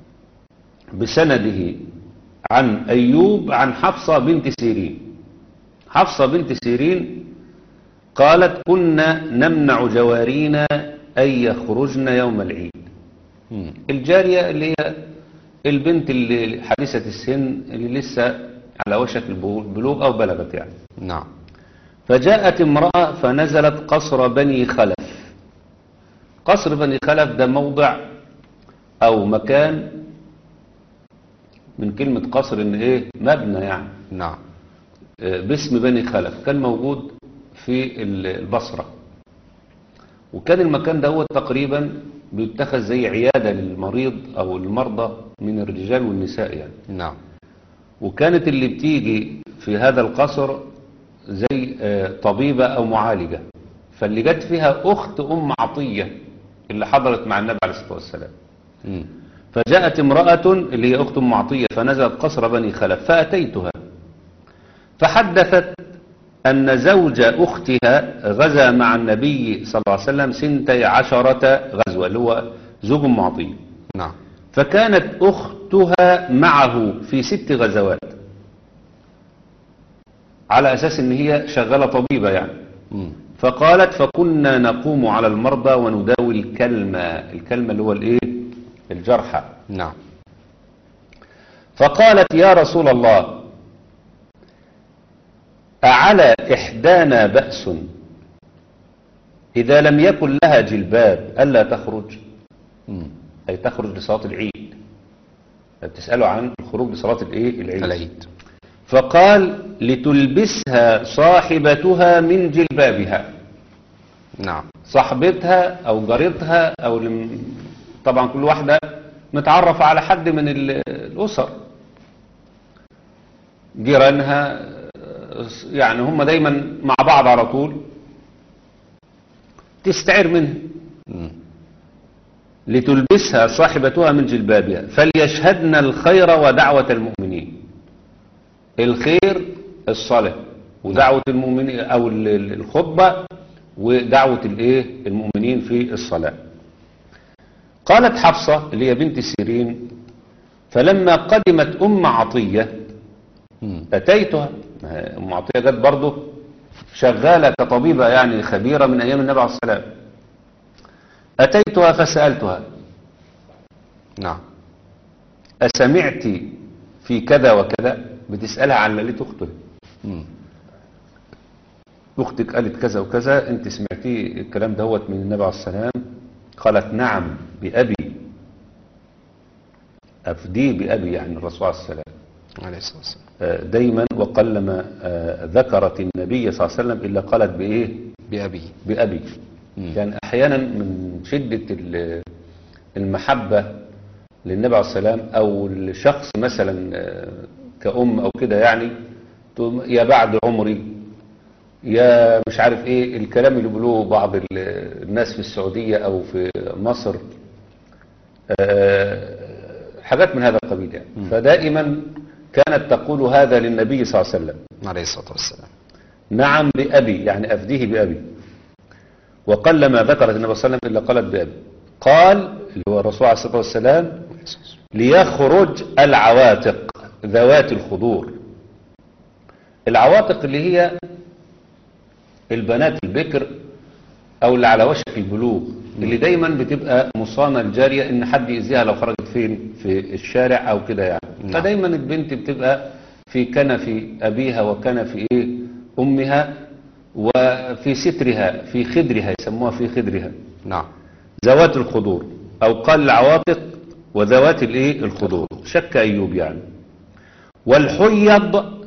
[SPEAKER 3] بسنده عن أيوب عن حفصة بنت سيرين حفصة بنت سيرين قالت كنا نمنع جوارينا أن يخرجن يوم العيد
[SPEAKER 2] مم.
[SPEAKER 3] الجارية اللي هي البنت اللي حديثة السن اللي لسه على وشك البلوغ أو بلغت يعني
[SPEAKER 2] نعم
[SPEAKER 3] فجاءت امرأة فنزلت قصر بني خلف قصر بني خلف ده موضع أو مكان من كلمة قصر إن إيه مبنى يعني
[SPEAKER 2] نعم
[SPEAKER 3] آه، باسم بني خلف كان موجود في ال- البصرة وكان المكان ده هو تقريبا بيتخذ زي عيادة للمريض أو المرضى من الرجال والنساء يعني
[SPEAKER 2] نعم
[SPEAKER 3] وكانت اللي بتيجي في هذا القصر زي آه، طبيبة أو معالجة فاللي جت فيها أخت أم عطية اللي حضرت مع النبي عليه الصلاة والسلام
[SPEAKER 2] مم.
[SPEAKER 3] فجاءت امرأة اللي هي أخت أم عطية فنزلت قصر بني خلف فأتيتها فحدثت أن زوج أختها غزا مع النبي صلى الله عليه وسلم سنتي عشرة غزوة اللي هو زوج أم عطية
[SPEAKER 2] نعم
[SPEAKER 3] فكانت أختها معه في ست غزوات على أساس أن هي شغالة طبيبة يعني
[SPEAKER 2] مم.
[SPEAKER 3] فقالت فكنا نقوم على المرضى ونداوي الكلمة الكلمة اللي هو الإيه الجرحى
[SPEAKER 2] نعم
[SPEAKER 3] فقالت يا رسول الله أعلى إحدانا بأس إذا لم يكن لها جلباب ألا تخرج
[SPEAKER 2] مم.
[SPEAKER 3] أي تخرج لصلاة العيد بتسأله عن الخروج لصلاة الإيه العيد
[SPEAKER 2] العيد
[SPEAKER 3] فقال لتلبسها صاحبتها من جلبابها
[SPEAKER 2] نعم
[SPEAKER 3] صاحبتها أو جارتها أو لم... طبعا كل واحدة متعرفة على حد من ال- الأسر جيرانها يعني هم دايما مع بعض على طول تستعير منه
[SPEAKER 2] مم.
[SPEAKER 3] لتلبسها صاحبتها من جلبابها فليشهدن الخير ودعوة المؤمنين الخير الصلاة ودعوة المؤمنين أو ال- ال- الخطبة ودعوة الايه المؤمنين في الصلاة قالت حفصة اللي هي بنت سيرين فلما قدمت أم عطية
[SPEAKER 2] مم.
[SPEAKER 3] أتيتها ما هي أم عطية جت برضه شغالة كطبيبة يعني خبيرة من أيام النبي عليه الصلاة والسلام أتيتها فسألتها
[SPEAKER 2] نعم
[SPEAKER 3] أسمعت في كذا وكذا بتسألها عن ليلة أختها
[SPEAKER 2] مم.
[SPEAKER 3] أختك قالت كذا وكذا أنت سمعتي الكلام دهوت من النبي عليه السلام قالت نعم بأبي أفدي بأبي يعني الرسول عليه السلام
[SPEAKER 2] عليه الصلاة والسلام
[SPEAKER 3] آه، دايما وقلما آه، ذكرت النبي صلى الله عليه وسلم إلا قالت بإيه
[SPEAKER 2] بأبي
[SPEAKER 3] بأبي
[SPEAKER 2] مم.
[SPEAKER 3] يعني أحيانا من شدة ال- المحبة للنبي عليه السلام أو الشخص مثلا آه، كأم أو كده يعني تقوم يا بعد عمري يا مش عارف ايه الكلام اللي بيقولوه بعض ال- الناس في السعودية او في مصر آه، حاجات من هذا القبيل يعني فدائما كانت تقول هذا للنبي صلى الله عليه وسلم
[SPEAKER 2] عليه الصلاة والسلام
[SPEAKER 3] نعم بأبي يعني أفديه بأبي وقلما ذكرت النبي صلى الله عليه وسلم إلا قالت بأبي قال اللي هو الرسول عليه الصلاة والسلام
[SPEAKER 2] عليه الصلاة والسلام.
[SPEAKER 3] ليخرج العواتق ذوات الخضور العواتق اللي هي البنات البكر او اللي على وشك البلوغ اللي دايما بتبقى مصانة الجارية ان حد يأذيها لو خرجت فين في الشارع او كده يعني
[SPEAKER 2] نعم.
[SPEAKER 3] فدايما البنت بتبقى في كنف ابيها وكنف ايه امها وفي سترها في خدرها يسموها في خدرها
[SPEAKER 2] نعم
[SPEAKER 3] ذوات الخضور او قال العواتق وذوات الايه الخضور شك ايوب يعني والحيض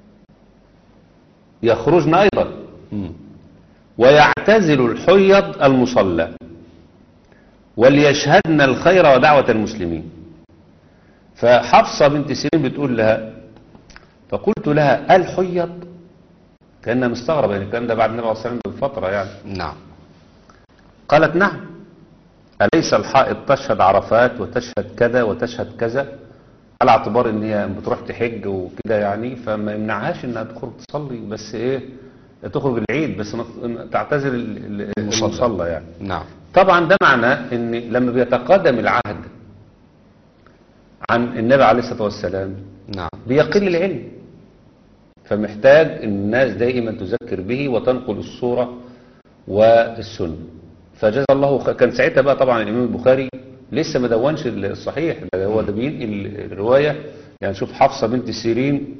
[SPEAKER 3] يخرجن ايضا
[SPEAKER 2] مم.
[SPEAKER 3] ويعتزل الحيض المصلى وليشهدن الخير ودعوة المسلمين فحفصة بنت سيرين بتقول لها فقلت لها الحيض كأنها مستغربة يعني الكلام ده بعد النبي عليه الصلاة والسلام بفترة يعني
[SPEAKER 2] نعم
[SPEAKER 3] قالت نعم أليس الحائض تشهد عرفات وتشهد كذا وتشهد كذا على اعتبار ان هي بتروح تحج وكده يعني فما يمنعهاش انها تخرج تصلي بس ايه تخرج العيد بس ما تعتزل ال- ال-
[SPEAKER 2] المصلى.
[SPEAKER 3] المصلى يعني
[SPEAKER 2] نعم
[SPEAKER 3] طبعا ده معناه ان لما بيتقدم العهد عن النبي عليه الصلاة والسلام
[SPEAKER 2] نعم
[SPEAKER 3] بيقل العلم فمحتاج ان الناس دائما تذكر به وتنقل الصورة والسنة فجزا الله خ... كان ساعتها بقى طبعا الامام البخاري لسه ما دونش الصحيح ده هو ده بينقل الرواية يعني شوف حفصة بنت سيرين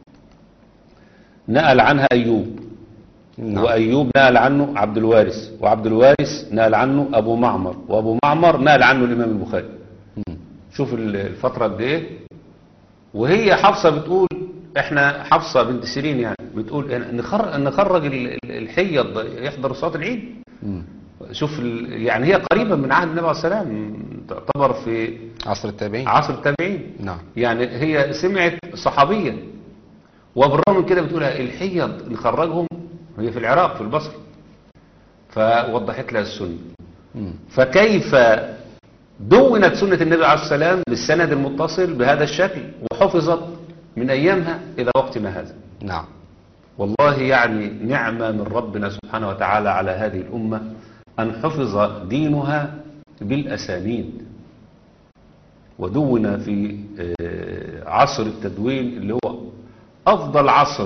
[SPEAKER 3] نقل عنها ايوب
[SPEAKER 2] نعم
[SPEAKER 3] وأيوب نقل عنه عبد الوارث وعبد الوارث نقل عنه أبو معمر وأبو معمر نقل عنه الإمام البخاري
[SPEAKER 2] مم.
[SPEAKER 3] شوف ال- الفترة قد إيه وهي حفصة بتقول إحنا حفصة بنت سيرين يعني بتقول إن- نخرج, نخرج ال- ال- الحيض يحضر صلاة العيد
[SPEAKER 2] مم.
[SPEAKER 3] شوف ال- يعني هي قريبة من عهد النبي عليه الصلاة والسلام تعتبر في
[SPEAKER 2] عصر التابعين
[SPEAKER 3] عصر التابعين
[SPEAKER 2] نعم
[SPEAKER 3] يعني هي سمعت صحابية وبالرغم من كده بتقولها الحيض نخرجهم هي في العراق في البصره فوضحت لها السنة
[SPEAKER 2] مم.
[SPEAKER 3] فكيف دونت سنة النبي عليه السلام بالسند المتصل بهذا الشكل وحفظت من أيامها إلى وقتنا هذا
[SPEAKER 2] نعم
[SPEAKER 3] والله يعني نعمة من ربنا سبحانه وتعالى على هذه الأمة أن حفظ دينها بالأسانيد ودون في آه، عصر التدوين اللي هو أفضل عصر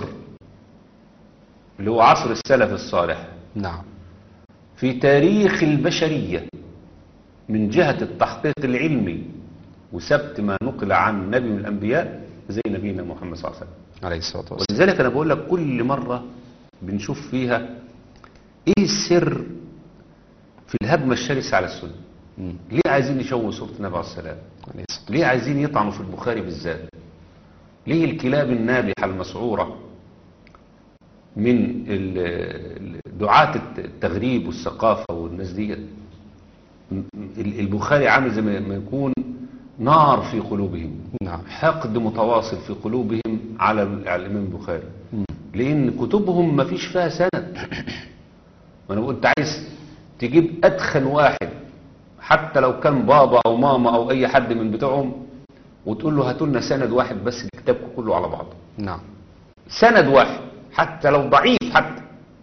[SPEAKER 3] اللي هو عصر السلف الصالح
[SPEAKER 2] نعم
[SPEAKER 3] في تاريخ البشرية من جهة التحقيق العلمي وثبت ما نقل عن نبي من الأنبياء زي نبينا محمد صلى الله عليه وسلم
[SPEAKER 2] عليه الصلاة والسلام
[SPEAKER 3] ولذلك أنا بقول لك كل مرة بنشوف فيها إيه السر في الهجمة الشرسة على السنة
[SPEAKER 2] مم.
[SPEAKER 3] ليه عايزين يشوهوا صورة النبي عليه السلام
[SPEAKER 2] عليه الصلاة
[SPEAKER 3] ليه عايزين يطعنوا في البخاري بالذات ليه الكلاب النابحة المسعورة من ال- ال- دعاة التغريب والثقافة والناس دي م- ال- البخاري عامل زي ما ما يكون نار في قلوبهم
[SPEAKER 2] نعم
[SPEAKER 3] حقد متواصل في قلوبهم على ال- على الإمام البخاري
[SPEAKER 2] مم.
[SPEAKER 3] لأن كتبهم ما فيش فيها سند وأنا بقول أنت عايز تجيب أدخن واحد حتى لو كان بابا أو ماما أو أي حد من بتوعهم وتقول له هاتوا لنا سند واحد بس الكتاب كله على بعضه
[SPEAKER 2] نعم
[SPEAKER 3] سند واحد حتى لو ضعيف حتى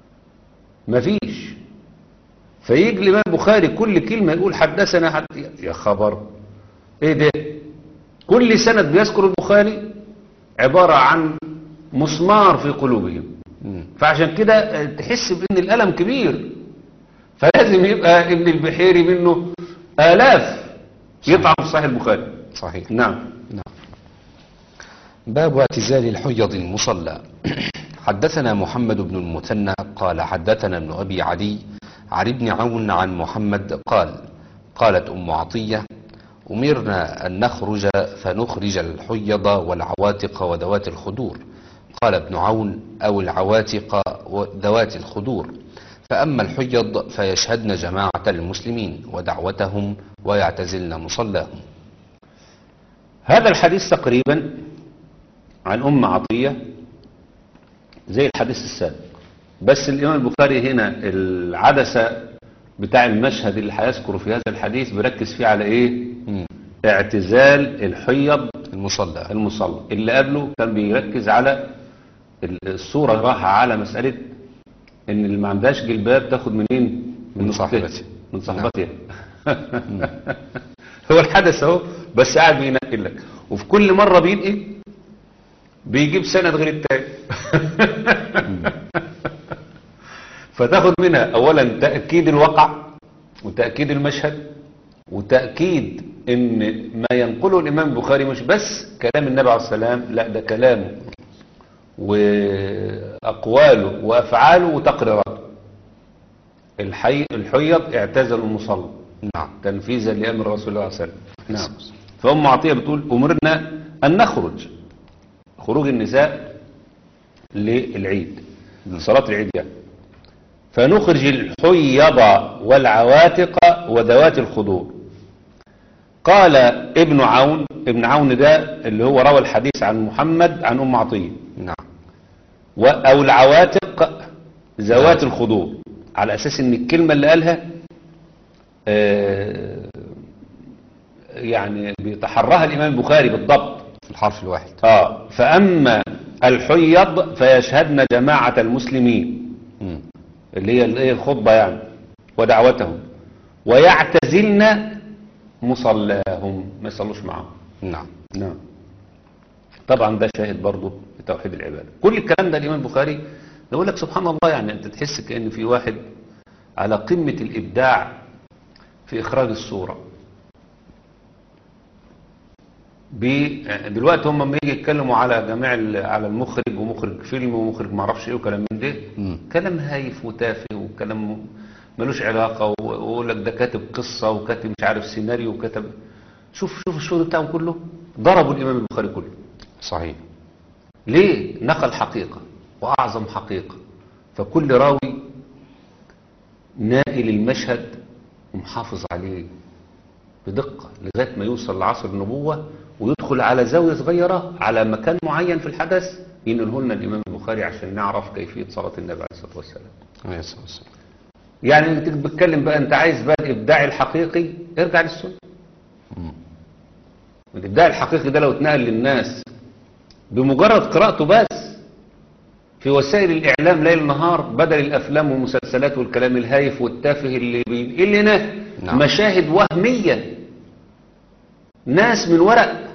[SPEAKER 3] مفيش فيجي الإمام البخاري كل كلمة يقول حدثنا حد يا خبر ايه ده كل سند بيذكر البخاري عبارة عن مسمار في قلوبهم
[SPEAKER 2] مم.
[SPEAKER 3] فعشان كده آه، تحس بان الألم كبير فلازم يبقى ابن البحيري منه آلاف يطعم في صحيح البخاري
[SPEAKER 2] صحيح
[SPEAKER 3] نعم
[SPEAKER 2] نعم باب اعتزال الحيض المصلى حدثنا محمد بن المثنى قال حدثنا ابن أبي عدي عن ابن عون عن محمد قال قالت أم عطية أمرنا أن نخرج فنخرج الحيض والعواتق وذوات الخدور قال ابن عون أو العواتق وذوات الخدور فأما الحيض فيشهدن جماعة المسلمين ودعوتهم ويعتزلن مصلاهم
[SPEAKER 3] هذا الحديث تقريبا عن أم عطية زي الحديث السابق بس الإمام البخاري هنا العدسة بتاع المشهد اللي هيذكره في هذا الحديث بيركز فيه على إيه
[SPEAKER 2] مم.
[SPEAKER 3] اعتزال الحيض
[SPEAKER 2] المصلى
[SPEAKER 3] المصلى اللي قبله كان بيركز على الصورة راحة على مسألة ان اللي ما عندهاش جلباب تاخد منين
[SPEAKER 2] من
[SPEAKER 3] أختها.
[SPEAKER 2] صاحبتها.
[SPEAKER 3] من صاحبتها هو الحدث اهو بس قاعد بينقل لك وفي كل مرة بينقل بيجيب سند غير التاني فتاخد منها اولا تأكيد الوقع وتأكيد المشهد وتأكيد ان ما ينقله الامام البخاري مش بس كلام النبي عليه السلام لا ده كلامه واقواله وافعاله وتقريراته الحي الحيض اعتزلوا المصلى
[SPEAKER 2] نعم
[SPEAKER 3] تنفيذا لامر رسول الله صلى الله عليه وسلم نعم فام عطيه بتقول امرنا ان نخرج خروج النساء للعيد لصلاه العيد يعني فنخرج الحيض والعواتق وذوات الخضور قال ابن عون ابن عون ده اللي هو روى الحديث عن محمد عن ام عطيه
[SPEAKER 2] نعم
[SPEAKER 3] و- او العواتق ذوات الخضور على اساس ان الكلمة اللي قالها آه، يعني بيتحرها الامام البخاري بالضبط
[SPEAKER 2] في الحرف الواحد
[SPEAKER 3] اه فاما الحيض فيشهدن جماعة المسلمين
[SPEAKER 2] مم.
[SPEAKER 3] اللي هي اللي هي الخطبة يعني ودعوتهم ويعتزلن مصلاهم ما يصلوش معهم
[SPEAKER 2] نعم
[SPEAKER 3] نعم طبعا ده شاهد برضه لتوحيد العبادة كل الكلام ده الإمام البخاري يقول لك سبحان الله يعني أنت تحس كأن في واحد على قمة الإبداع في إخراج الصورة بي- دلوقتي هم لما يجي يتكلموا على جميع ال- على المخرج ومخرج فيلم ومخرج معرفش ايه وكلام من ده
[SPEAKER 2] مم.
[SPEAKER 3] كلام هايف وتافه وكلام ملوش علاقة و- ويقول لك ده كاتب قصة وكاتب مش عارف سيناريو وكتب شوف شوف الشغل بتاعهم كله ضربوا الإمام البخاري كله
[SPEAKER 2] صحيح
[SPEAKER 3] ليه نقل حقيقة وأعظم حقيقة فكل راوي نائل المشهد ومحافظ عليه بدقة لغاية ما يوصل لعصر النبوة ويدخل على زاوية صغيرة على مكان معين في الحدث ينقله لنا الإمام البخاري عشان نعرف كيفية صلاة النبي عليه الصلاة والسلام
[SPEAKER 2] عليه الصلاة والسلام.
[SPEAKER 3] يعني انت بتتكلم بقى انت عايز بقى الابداع الحقيقي ارجع للسنه
[SPEAKER 2] مم.
[SPEAKER 3] الابداع الحقيقي ده لو اتنقل للناس بمجرد قراءته بس في وسائل الاعلام ليل نهار بدل الافلام والمسلسلات والكلام الهايف والتافه اللي بينقل لنا
[SPEAKER 2] نعم.
[SPEAKER 3] مشاهد وهميه ناس من ورق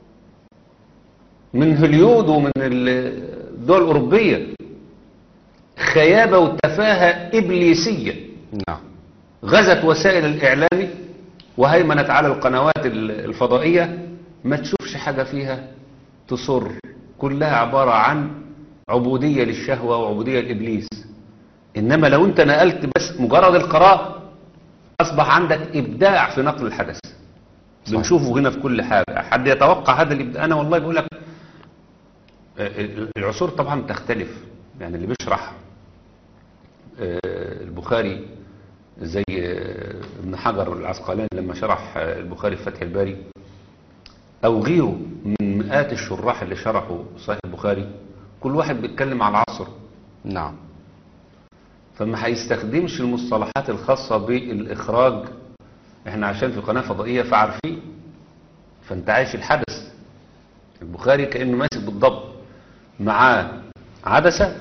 [SPEAKER 3] من هوليود ومن الدول الاوروبيه خيابه وتفاهه ابليسيه
[SPEAKER 2] نعم
[SPEAKER 3] غزت وسائل الإعلام وهيمنت على القنوات ال- الفضائية ما تشوفش حاجة فيها تصر كلها عبارة عن عبودية للشهوة وعبودية لإبليس إنما لو أنت نقلت بس مجرد القراءة أصبح عندك إبداع في نقل الحدث
[SPEAKER 2] صحيح.
[SPEAKER 3] بنشوفه هنا في كل حاجة حد يتوقع هذا الإبداع أنا والله بقول لك آه، العصور طبعا تختلف يعني اللي بيشرح آه، البخاري زي آه، ابن حجر العسقلاني لما شرح آه، البخاري في فتح الباري او غيره من مئات الشراح اللي شرحوا صحيح البخاري كل واحد بيتكلم على عصره
[SPEAKER 2] نعم
[SPEAKER 3] فما هيستخدمش المصطلحات الخاصة بالإخراج احنا عشان في قناة فضائية فعارفين فانت عايش الحدث البخاري كأنه ماسك بالضبط معاه عدسة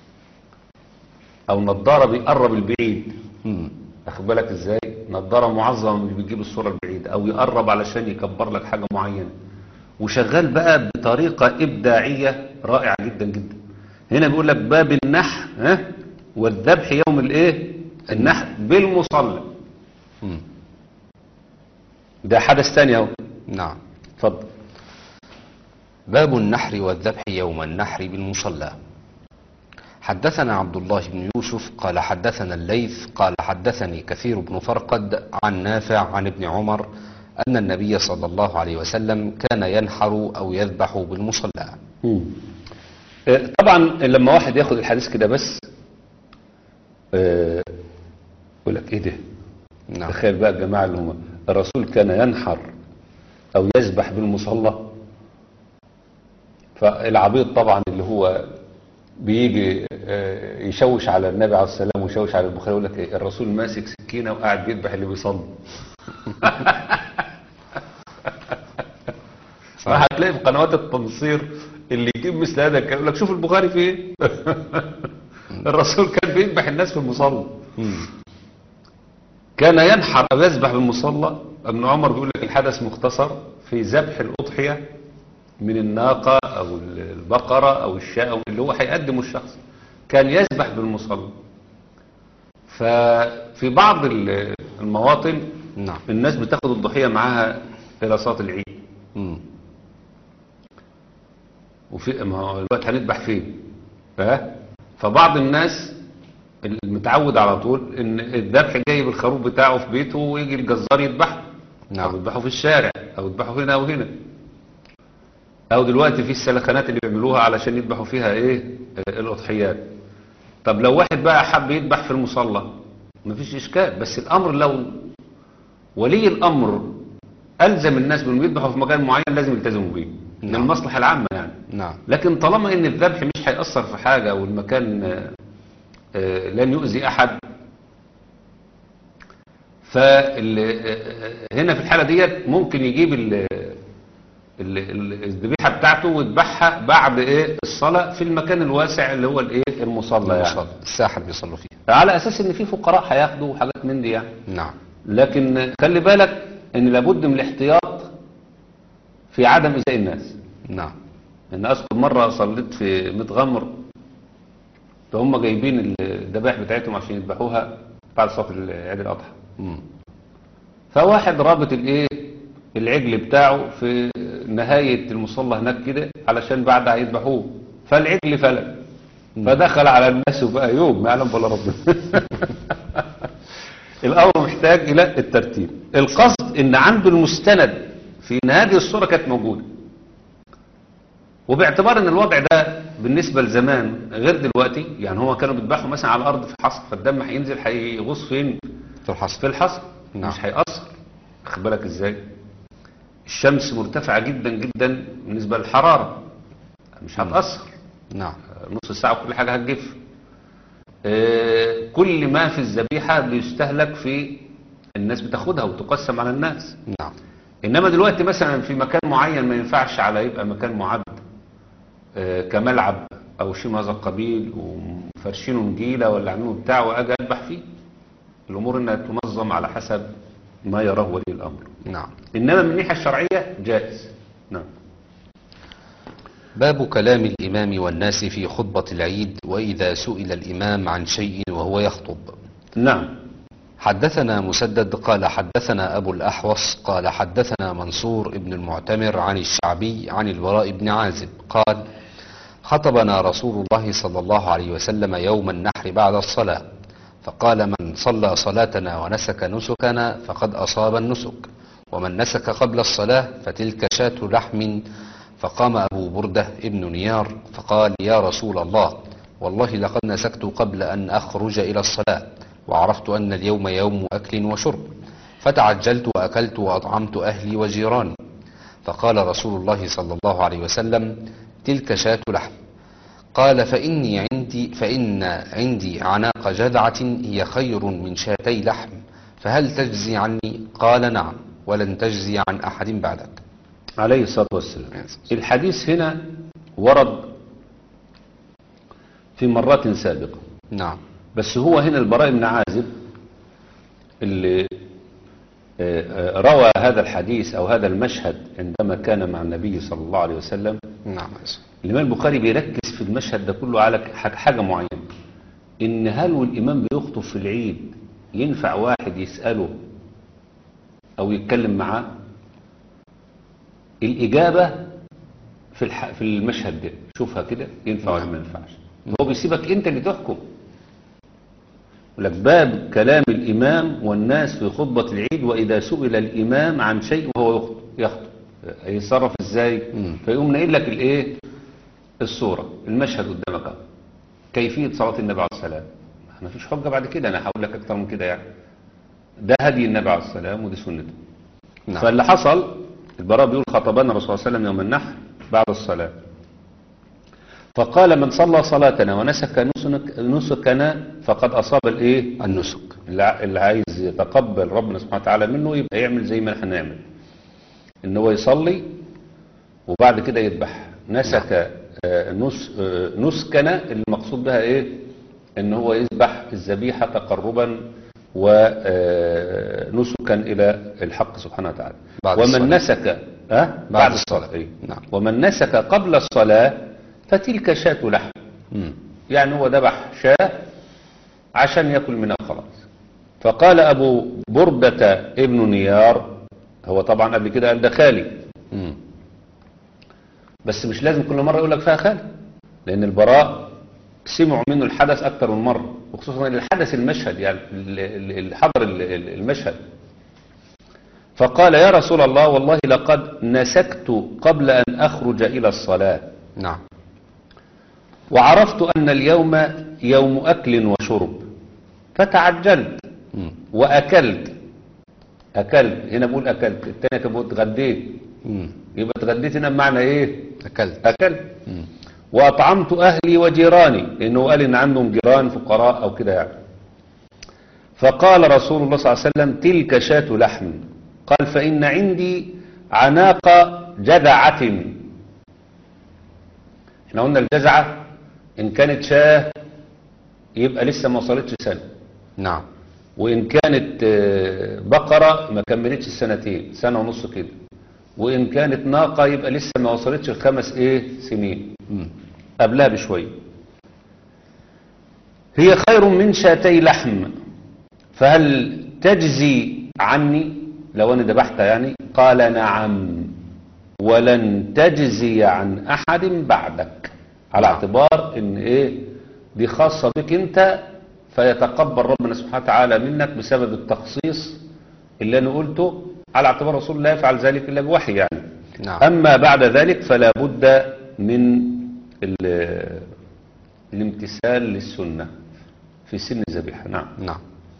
[SPEAKER 3] أو نظارة بيقرب البعيد
[SPEAKER 2] مم.
[SPEAKER 3] أخد بالك إزاي نظارة معظمة اللي بيجيب الصورة البعيدة أو يقرب علشان يكبر لك حاجة معينة وشغال بقى بطريقة إبداعية رائعة جدا جدا هنا بيقول لك باب النحر ها والذبح يوم الايه النحر بالمصلى
[SPEAKER 2] مم.
[SPEAKER 3] ده حدث تاني اهو
[SPEAKER 2] نعم
[SPEAKER 3] اتفضل
[SPEAKER 2] باب النحر والذبح يوم النحر بالمصلى حدثنا عبد الله بن يوسف قال حدثنا الليث قال حدثني كثير بن فرقد عن نافع عن ابن عمر أن النبي صلى الله عليه وسلم كان ينحر أو يذبح بالمصلى
[SPEAKER 3] آه، طبعا لما واحد ياخد الحديث كده بس آه، يقول لك ايه ده
[SPEAKER 2] نعم
[SPEAKER 3] تخيل بقى الجماعة اللي هم الرسول كان ينحر او يذبح بالمصلى فالعبيط طبعا اللي هو بيجي آه، يشوش على النبي عليه السلام ويشوش على البخاري يقول لك إيه الرسول ماسك سكينة وقاعد بيذبح اللي بيصلي فهتلاقي في قنوات التنصير اللي يجيب مثل هذا الكلام يقول لك شوف البخاري في ايه الرسول كان بيذبح الناس في المصلى
[SPEAKER 2] مم.
[SPEAKER 3] كان ينحر أو يذبح بالمصلى ابن عمر بيقول لك الحدث مختصر في ذبح الأضحية من الناقة أو البقرة أو الشاة أو اللي هو هيقدمه الشخص كان يذبح بالمصلى ففي بعض ال- المواطن
[SPEAKER 2] نعم
[SPEAKER 3] الناس بتاخد الضحية معاها إلى صلاة العيد
[SPEAKER 2] مم.
[SPEAKER 3] وفي ما هو الوقت هنذبح فين ها فبعض الناس المتعود على طول ان الذبح جاي بالخروف بتاعه في بيته ويجي الجزار يذبحه
[SPEAKER 2] نعم.
[SPEAKER 3] او يذبحه في الشارع او يذبحه هنا او هنا او دلوقتي في السلخانات اللي بيعملوها علشان يذبحوا فيها ايه آه، الاضحيات طب لو واحد بقى حب يذبح في المصلى مفيش اشكال بس الامر لو ولي الامر الزم الناس بانهم يذبحوا في مكان معين لازم يلتزموا بيه من
[SPEAKER 2] نعم.
[SPEAKER 3] المصلحه العامه يعني
[SPEAKER 2] نعم
[SPEAKER 3] لكن طالما ان الذبح مش هيأثر في حاجة والمكان آه، آه، لن يؤذي احد فهنا في الحالة ديت ممكن يجيب ال- ال- ال- الذبيحة بتاعته ويذبحها بعد ايه الصلاة في المكان الواسع اللي هو الايه المصلى يعني
[SPEAKER 2] المصلى. الساحة اللي بيصلوا فيها
[SPEAKER 3] على اساس ان في فقراء هياخدوا حاجات من دي يعني
[SPEAKER 2] نعم
[SPEAKER 3] لكن خلي بالك ان لابد من الاحتياط في عدم ايذاء الناس
[SPEAKER 2] نعم
[SPEAKER 3] ان اذكر مره صليت في متغمر فهم جايبين الذبائح بتاعتهم عشان يذبحوها بعد صلاه عيد الاضحى
[SPEAKER 2] مم.
[SPEAKER 3] فواحد رابط الايه العجل بتاعه في نهايه المصلى هناك كده علشان بعدها يذبحوه فالعجل فلت فدخل على الناس وبقى يوم ما يعلم ولا ربنا الامر محتاج الى الترتيب القصد ان عنده المستند في ان هذه الصوره كانت موجوده وباعتبار ان الوضع ده بالنسبة لزمان غير دلوقتي يعني هو كانوا بيذبحوا مثلا على الارض في حصر فالدم هينزل هيغوص فين
[SPEAKER 2] في الحصر
[SPEAKER 3] في الحصر
[SPEAKER 2] نعم.
[SPEAKER 3] مش هيأثر خد بالك ازاي الشمس مرتفعة جدا جدا بالنسبة للحرارة مش هتأثر
[SPEAKER 2] نعم
[SPEAKER 3] نص ساعة وكل حاجة هتجف آه، كل ما في الذبيحة بيستهلك في الناس بتاخدها وتقسم على الناس
[SPEAKER 2] نعم
[SPEAKER 3] انما دلوقتي مثلا في مكان معين ما ينفعش على يبقى مكان معد آه، كملعب او شيء من هذا القبيل وفرشينه نجيله ولا عاملينه بتاع واجي اذبح فيه الامور انها تنظم على حسب ما يراه ولي الامر
[SPEAKER 2] نعم
[SPEAKER 3] انما من الناحيه الشرعيه جائز نعم
[SPEAKER 2] باب كلام الإمام والناس في خطبة العيد وإذا سئل الإمام عن شيء وهو يخطب
[SPEAKER 3] نعم
[SPEAKER 2] حدثنا مسدد قال حدثنا أبو الأحوص قال حدثنا منصور ابن المعتمر عن الشعبي عن البراء بن عازب قال خطبنا رسول الله صلى الله عليه وسلم يوم النحر بعد الصلاة فقال من صلى صلاتنا ونسك نسكنا فقد أصاب النسك ومن نسك قبل الصلاة فتلك شاة لحم فقام أبو بردة ابن نيار فقال يا رسول الله والله لقد نسكت قبل أن أخرج إلى الصلاة وعرفت أن اليوم يوم أكل وشرب فتعجلت وأكلت وأطعمت أهلي وجيراني فقال رسول الله صلى الله عليه وسلم تلك شاة لحم قال فإني عندي فإن عندي عناق جذعة هي خير من شاتي لحم فهل تجزي عني قال نعم ولن تجزي عن أحد بعدك
[SPEAKER 3] عليه الصلاه والسلام الحديث هنا ورد في مرات سابقه
[SPEAKER 2] نعم
[SPEAKER 3] بس هو هنا البراء بن عازب اللي آه، آه، روى هذا الحديث أو هذا المشهد عندما كان مع النبي صلى الله عليه وسلم
[SPEAKER 2] نعم
[SPEAKER 3] الإمام البخاري بيركز في المشهد ده كله على ح- حاجة معينة إن هل والإمام بيخطب في العيد ينفع واحد يسأله أو يتكلم معاه الإجابة في الح... في المشهد ده شوفها كده ينفع ولا ما ينفعش هو بيسيبك أنت اللي تحكم يقول لك باب كلام الإمام والناس في خطبة العيد وإذا سئل الإمام عن شيء وهو يخطب يخطب يتصرف إزاي
[SPEAKER 2] مم.
[SPEAKER 3] فيقوم ناقل لك الإيه الصورة المشهد قدامك أهو. كيفية صلاة النبي عليه السلام ما فيش حجة بعد كده أنا هقول لك أكتر من كده يعني ده هدي النبي عليه السلام ودي سنته
[SPEAKER 2] نعم
[SPEAKER 3] فاللي حصل البراء بيقول خطبنا الرسول صلى الله عليه وسلم يوم النحر بعد الصلاة فقال من صلى صلاتنا ونسك نسك- نسكنا فقد أصاب الإيه
[SPEAKER 2] النسك
[SPEAKER 3] اللي ع- اللي عايز يتقبل ربنا سبحانه وتعالى منه يبقى يعمل زي ما احنا نعمل ان هو يصلي وبعد كده يذبح نسك آه، نس آه، نسكنا المقصود بها ايه ان هو يذبح الذبيحه تقربا ونسكا الى الحق سبحانه وتعالى
[SPEAKER 2] بعد
[SPEAKER 3] ومن
[SPEAKER 2] الصلاة.
[SPEAKER 3] نسك أه؟ بعد الصلاه أي.
[SPEAKER 2] نعم.
[SPEAKER 3] ومن نسك قبل الصلاه فتلك شاة لحم
[SPEAKER 2] مم.
[SPEAKER 3] يعني هو ذبح شاة عشان ياكل منها خلاص فقال أبو بردة ابن نيار هو طبعا قبل كده قال ده خالي
[SPEAKER 2] مم.
[SPEAKER 3] بس مش لازم كل مرة يقول لك فيها خالي لأن البراء سمعوا منه الحدث أكتر من مرة وخصوصا الحدث المشهد يعني اللي حضر ال- ال- المشهد فقال يا رسول الله والله لقد نسكت قبل أن أخرج إلى الصلاة
[SPEAKER 2] نعم
[SPEAKER 3] وعرفت أن اليوم يوم أكل وشرب فتعجلت
[SPEAKER 2] مم.
[SPEAKER 3] وأكلت أكلت هنا بقول أكلت التانية كان بقول اتغديت
[SPEAKER 2] مم.
[SPEAKER 3] يبقى اتغديت هنا بمعنى إيه
[SPEAKER 2] أكلت
[SPEAKER 3] أكلت
[SPEAKER 2] مم.
[SPEAKER 3] وأطعمت أهلي وجيراني لأنه قال إن عندهم جيران فقراء أو كده يعني فقال رسول الله صلى الله عليه وسلم تلك شاة لحم قال فإن عندي عناق جذعة احنا قلنا الجذعة إن كانت شاه يبقى لسه ما وصلتش سنة
[SPEAKER 2] نعم
[SPEAKER 3] وإن كانت آه، بقرة ما كملتش السنتين سنة ونص كده وإن كانت ناقة يبقى لسه ما وصلتش الخمس إيه سنين
[SPEAKER 2] مم.
[SPEAKER 3] قبلها بشوية هي خير من شاتي لحم فهل تجزي عني لو أنا ذبحتها يعني قال نعم ولن تجزي عن أحد بعدك على
[SPEAKER 2] نعم.
[SPEAKER 3] اعتبار ان ايه دي خاصة بك انت فيتقبل ربنا سبحانه وتعالى منك بسبب التخصيص اللي انا قلته على اعتبار رسول الله يفعل ذلك الا بوحي يعني
[SPEAKER 2] نعم
[SPEAKER 3] أما بعد ذلك فلا بد من ال- الامتثال للسنة في سن الذبيحة نعم
[SPEAKER 2] نعم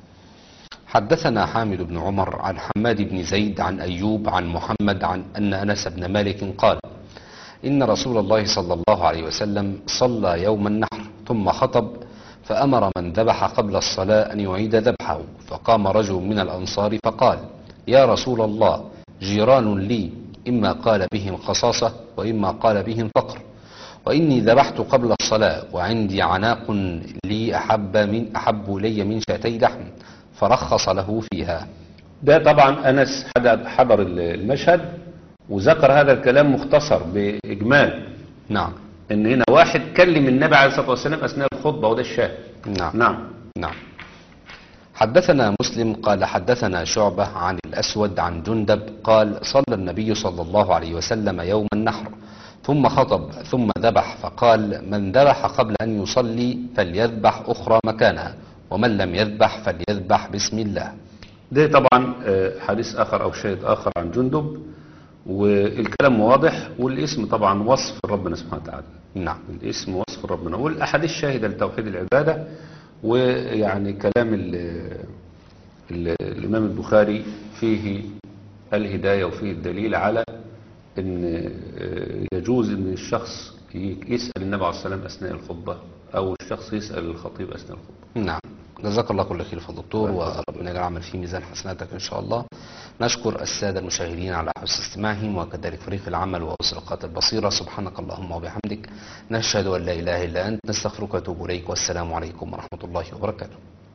[SPEAKER 2] حدثنا حامد بن عمر عن حماد بن زيد عن أيوب عن محمد عن أن أنس بن مالك قال إن رسول الله صلى الله عليه وسلم صلى يوم النحر ثم خطب فأمر من ذبح قبل الصلاة أن يعيد ذبحه فقام رجل من الأنصار فقال يا رسول الله جيران لي إما قال بهم خصاصة وإما قال بهم فقر وإني ذبحت قبل الصلاة وعندي عناق لي أحب, من أحب إلي من شاتي لحم فرخص له فيها
[SPEAKER 3] ده طبعا أنس حد- حضر المشهد وذكر هذا الكلام مختصر بإجمال
[SPEAKER 2] نعم
[SPEAKER 3] ان هنا واحد كلم النبي عليه الصلاة والسلام أثناء الخطبة وده الشاهد
[SPEAKER 2] نعم
[SPEAKER 3] نعم
[SPEAKER 2] نعم حدثنا مسلم قال حدثنا شعبة عن الأسود عن جندب قال صلى النبي صلى الله عليه وسلم يوم النحر ثم خطب ثم ذبح فقال من ذبح قبل أن يصلي فليذبح أخرى مكانها ومن لم يذبح فليذبح بسم الله
[SPEAKER 3] ده طبعا آه، حديث آخر أو شاهد آخر عن جندب والكلام واضح والاسم طبعا وصف ربنا سبحانه وتعالى
[SPEAKER 2] نعم
[SPEAKER 3] الاسم وصف ربنا والأحاديث شاهدة لتوحيد العبادة ويعني كلام ال ال الإمام البخاري فيه الهداية وفيه الدليل على أن آه، يجوز أن الشخص ي- يسأل النبي عليه الصلاة والسلام أثناء الخطبة أو الشخص يسأل الخطيب أثناء الخطبة
[SPEAKER 2] نعم جزاك الله كل خير فضل الدكتور وربنا يجعل عمل في ميزان حسناتك إن شاء الله نشكر السادة المشاهدين على حسن استماعهم وكذلك فريق العمل وأسرقات البصيرة سبحانك اللهم وبحمدك نشهد أن لا إله إلا أنت نستغفرك ونتوب إليك والسلام عليكم ورحمة الله وبركاته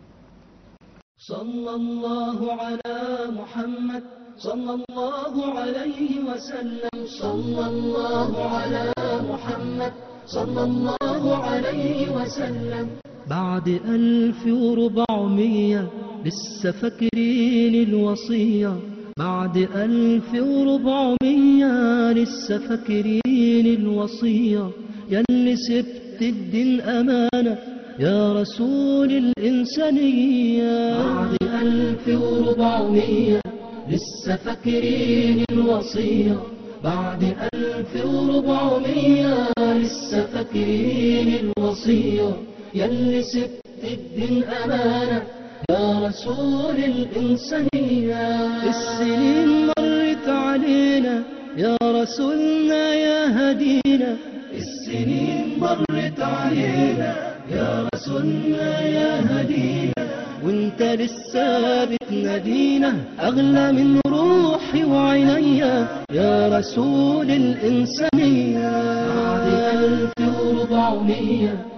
[SPEAKER 1] صلى الله على محمد صلى الله عليه وسلم صلى الله على محمد صلى الله عليه وسلم بعد ألف وربعمية لسه فاكرين الوصية بعد ألف وربعمية لسه فاكرين الوصية يلي سبت الدين أمانة يا رسول الإنسانية بعد ألف وربعمية لسه فاكرين الوصية بعد ألف وربعمية لسه فاكرين الوصية يلي سبت الدين أمانة يا رسول الإنسانية السنين مرت علينا يا رسولنا يا هدينا السنين مرت علينا يا رسولنا يا هدينا وانت لسه بتنادينا اغلى من روحي وعينيا يا رسول الانسانيه بعد الف وربعمية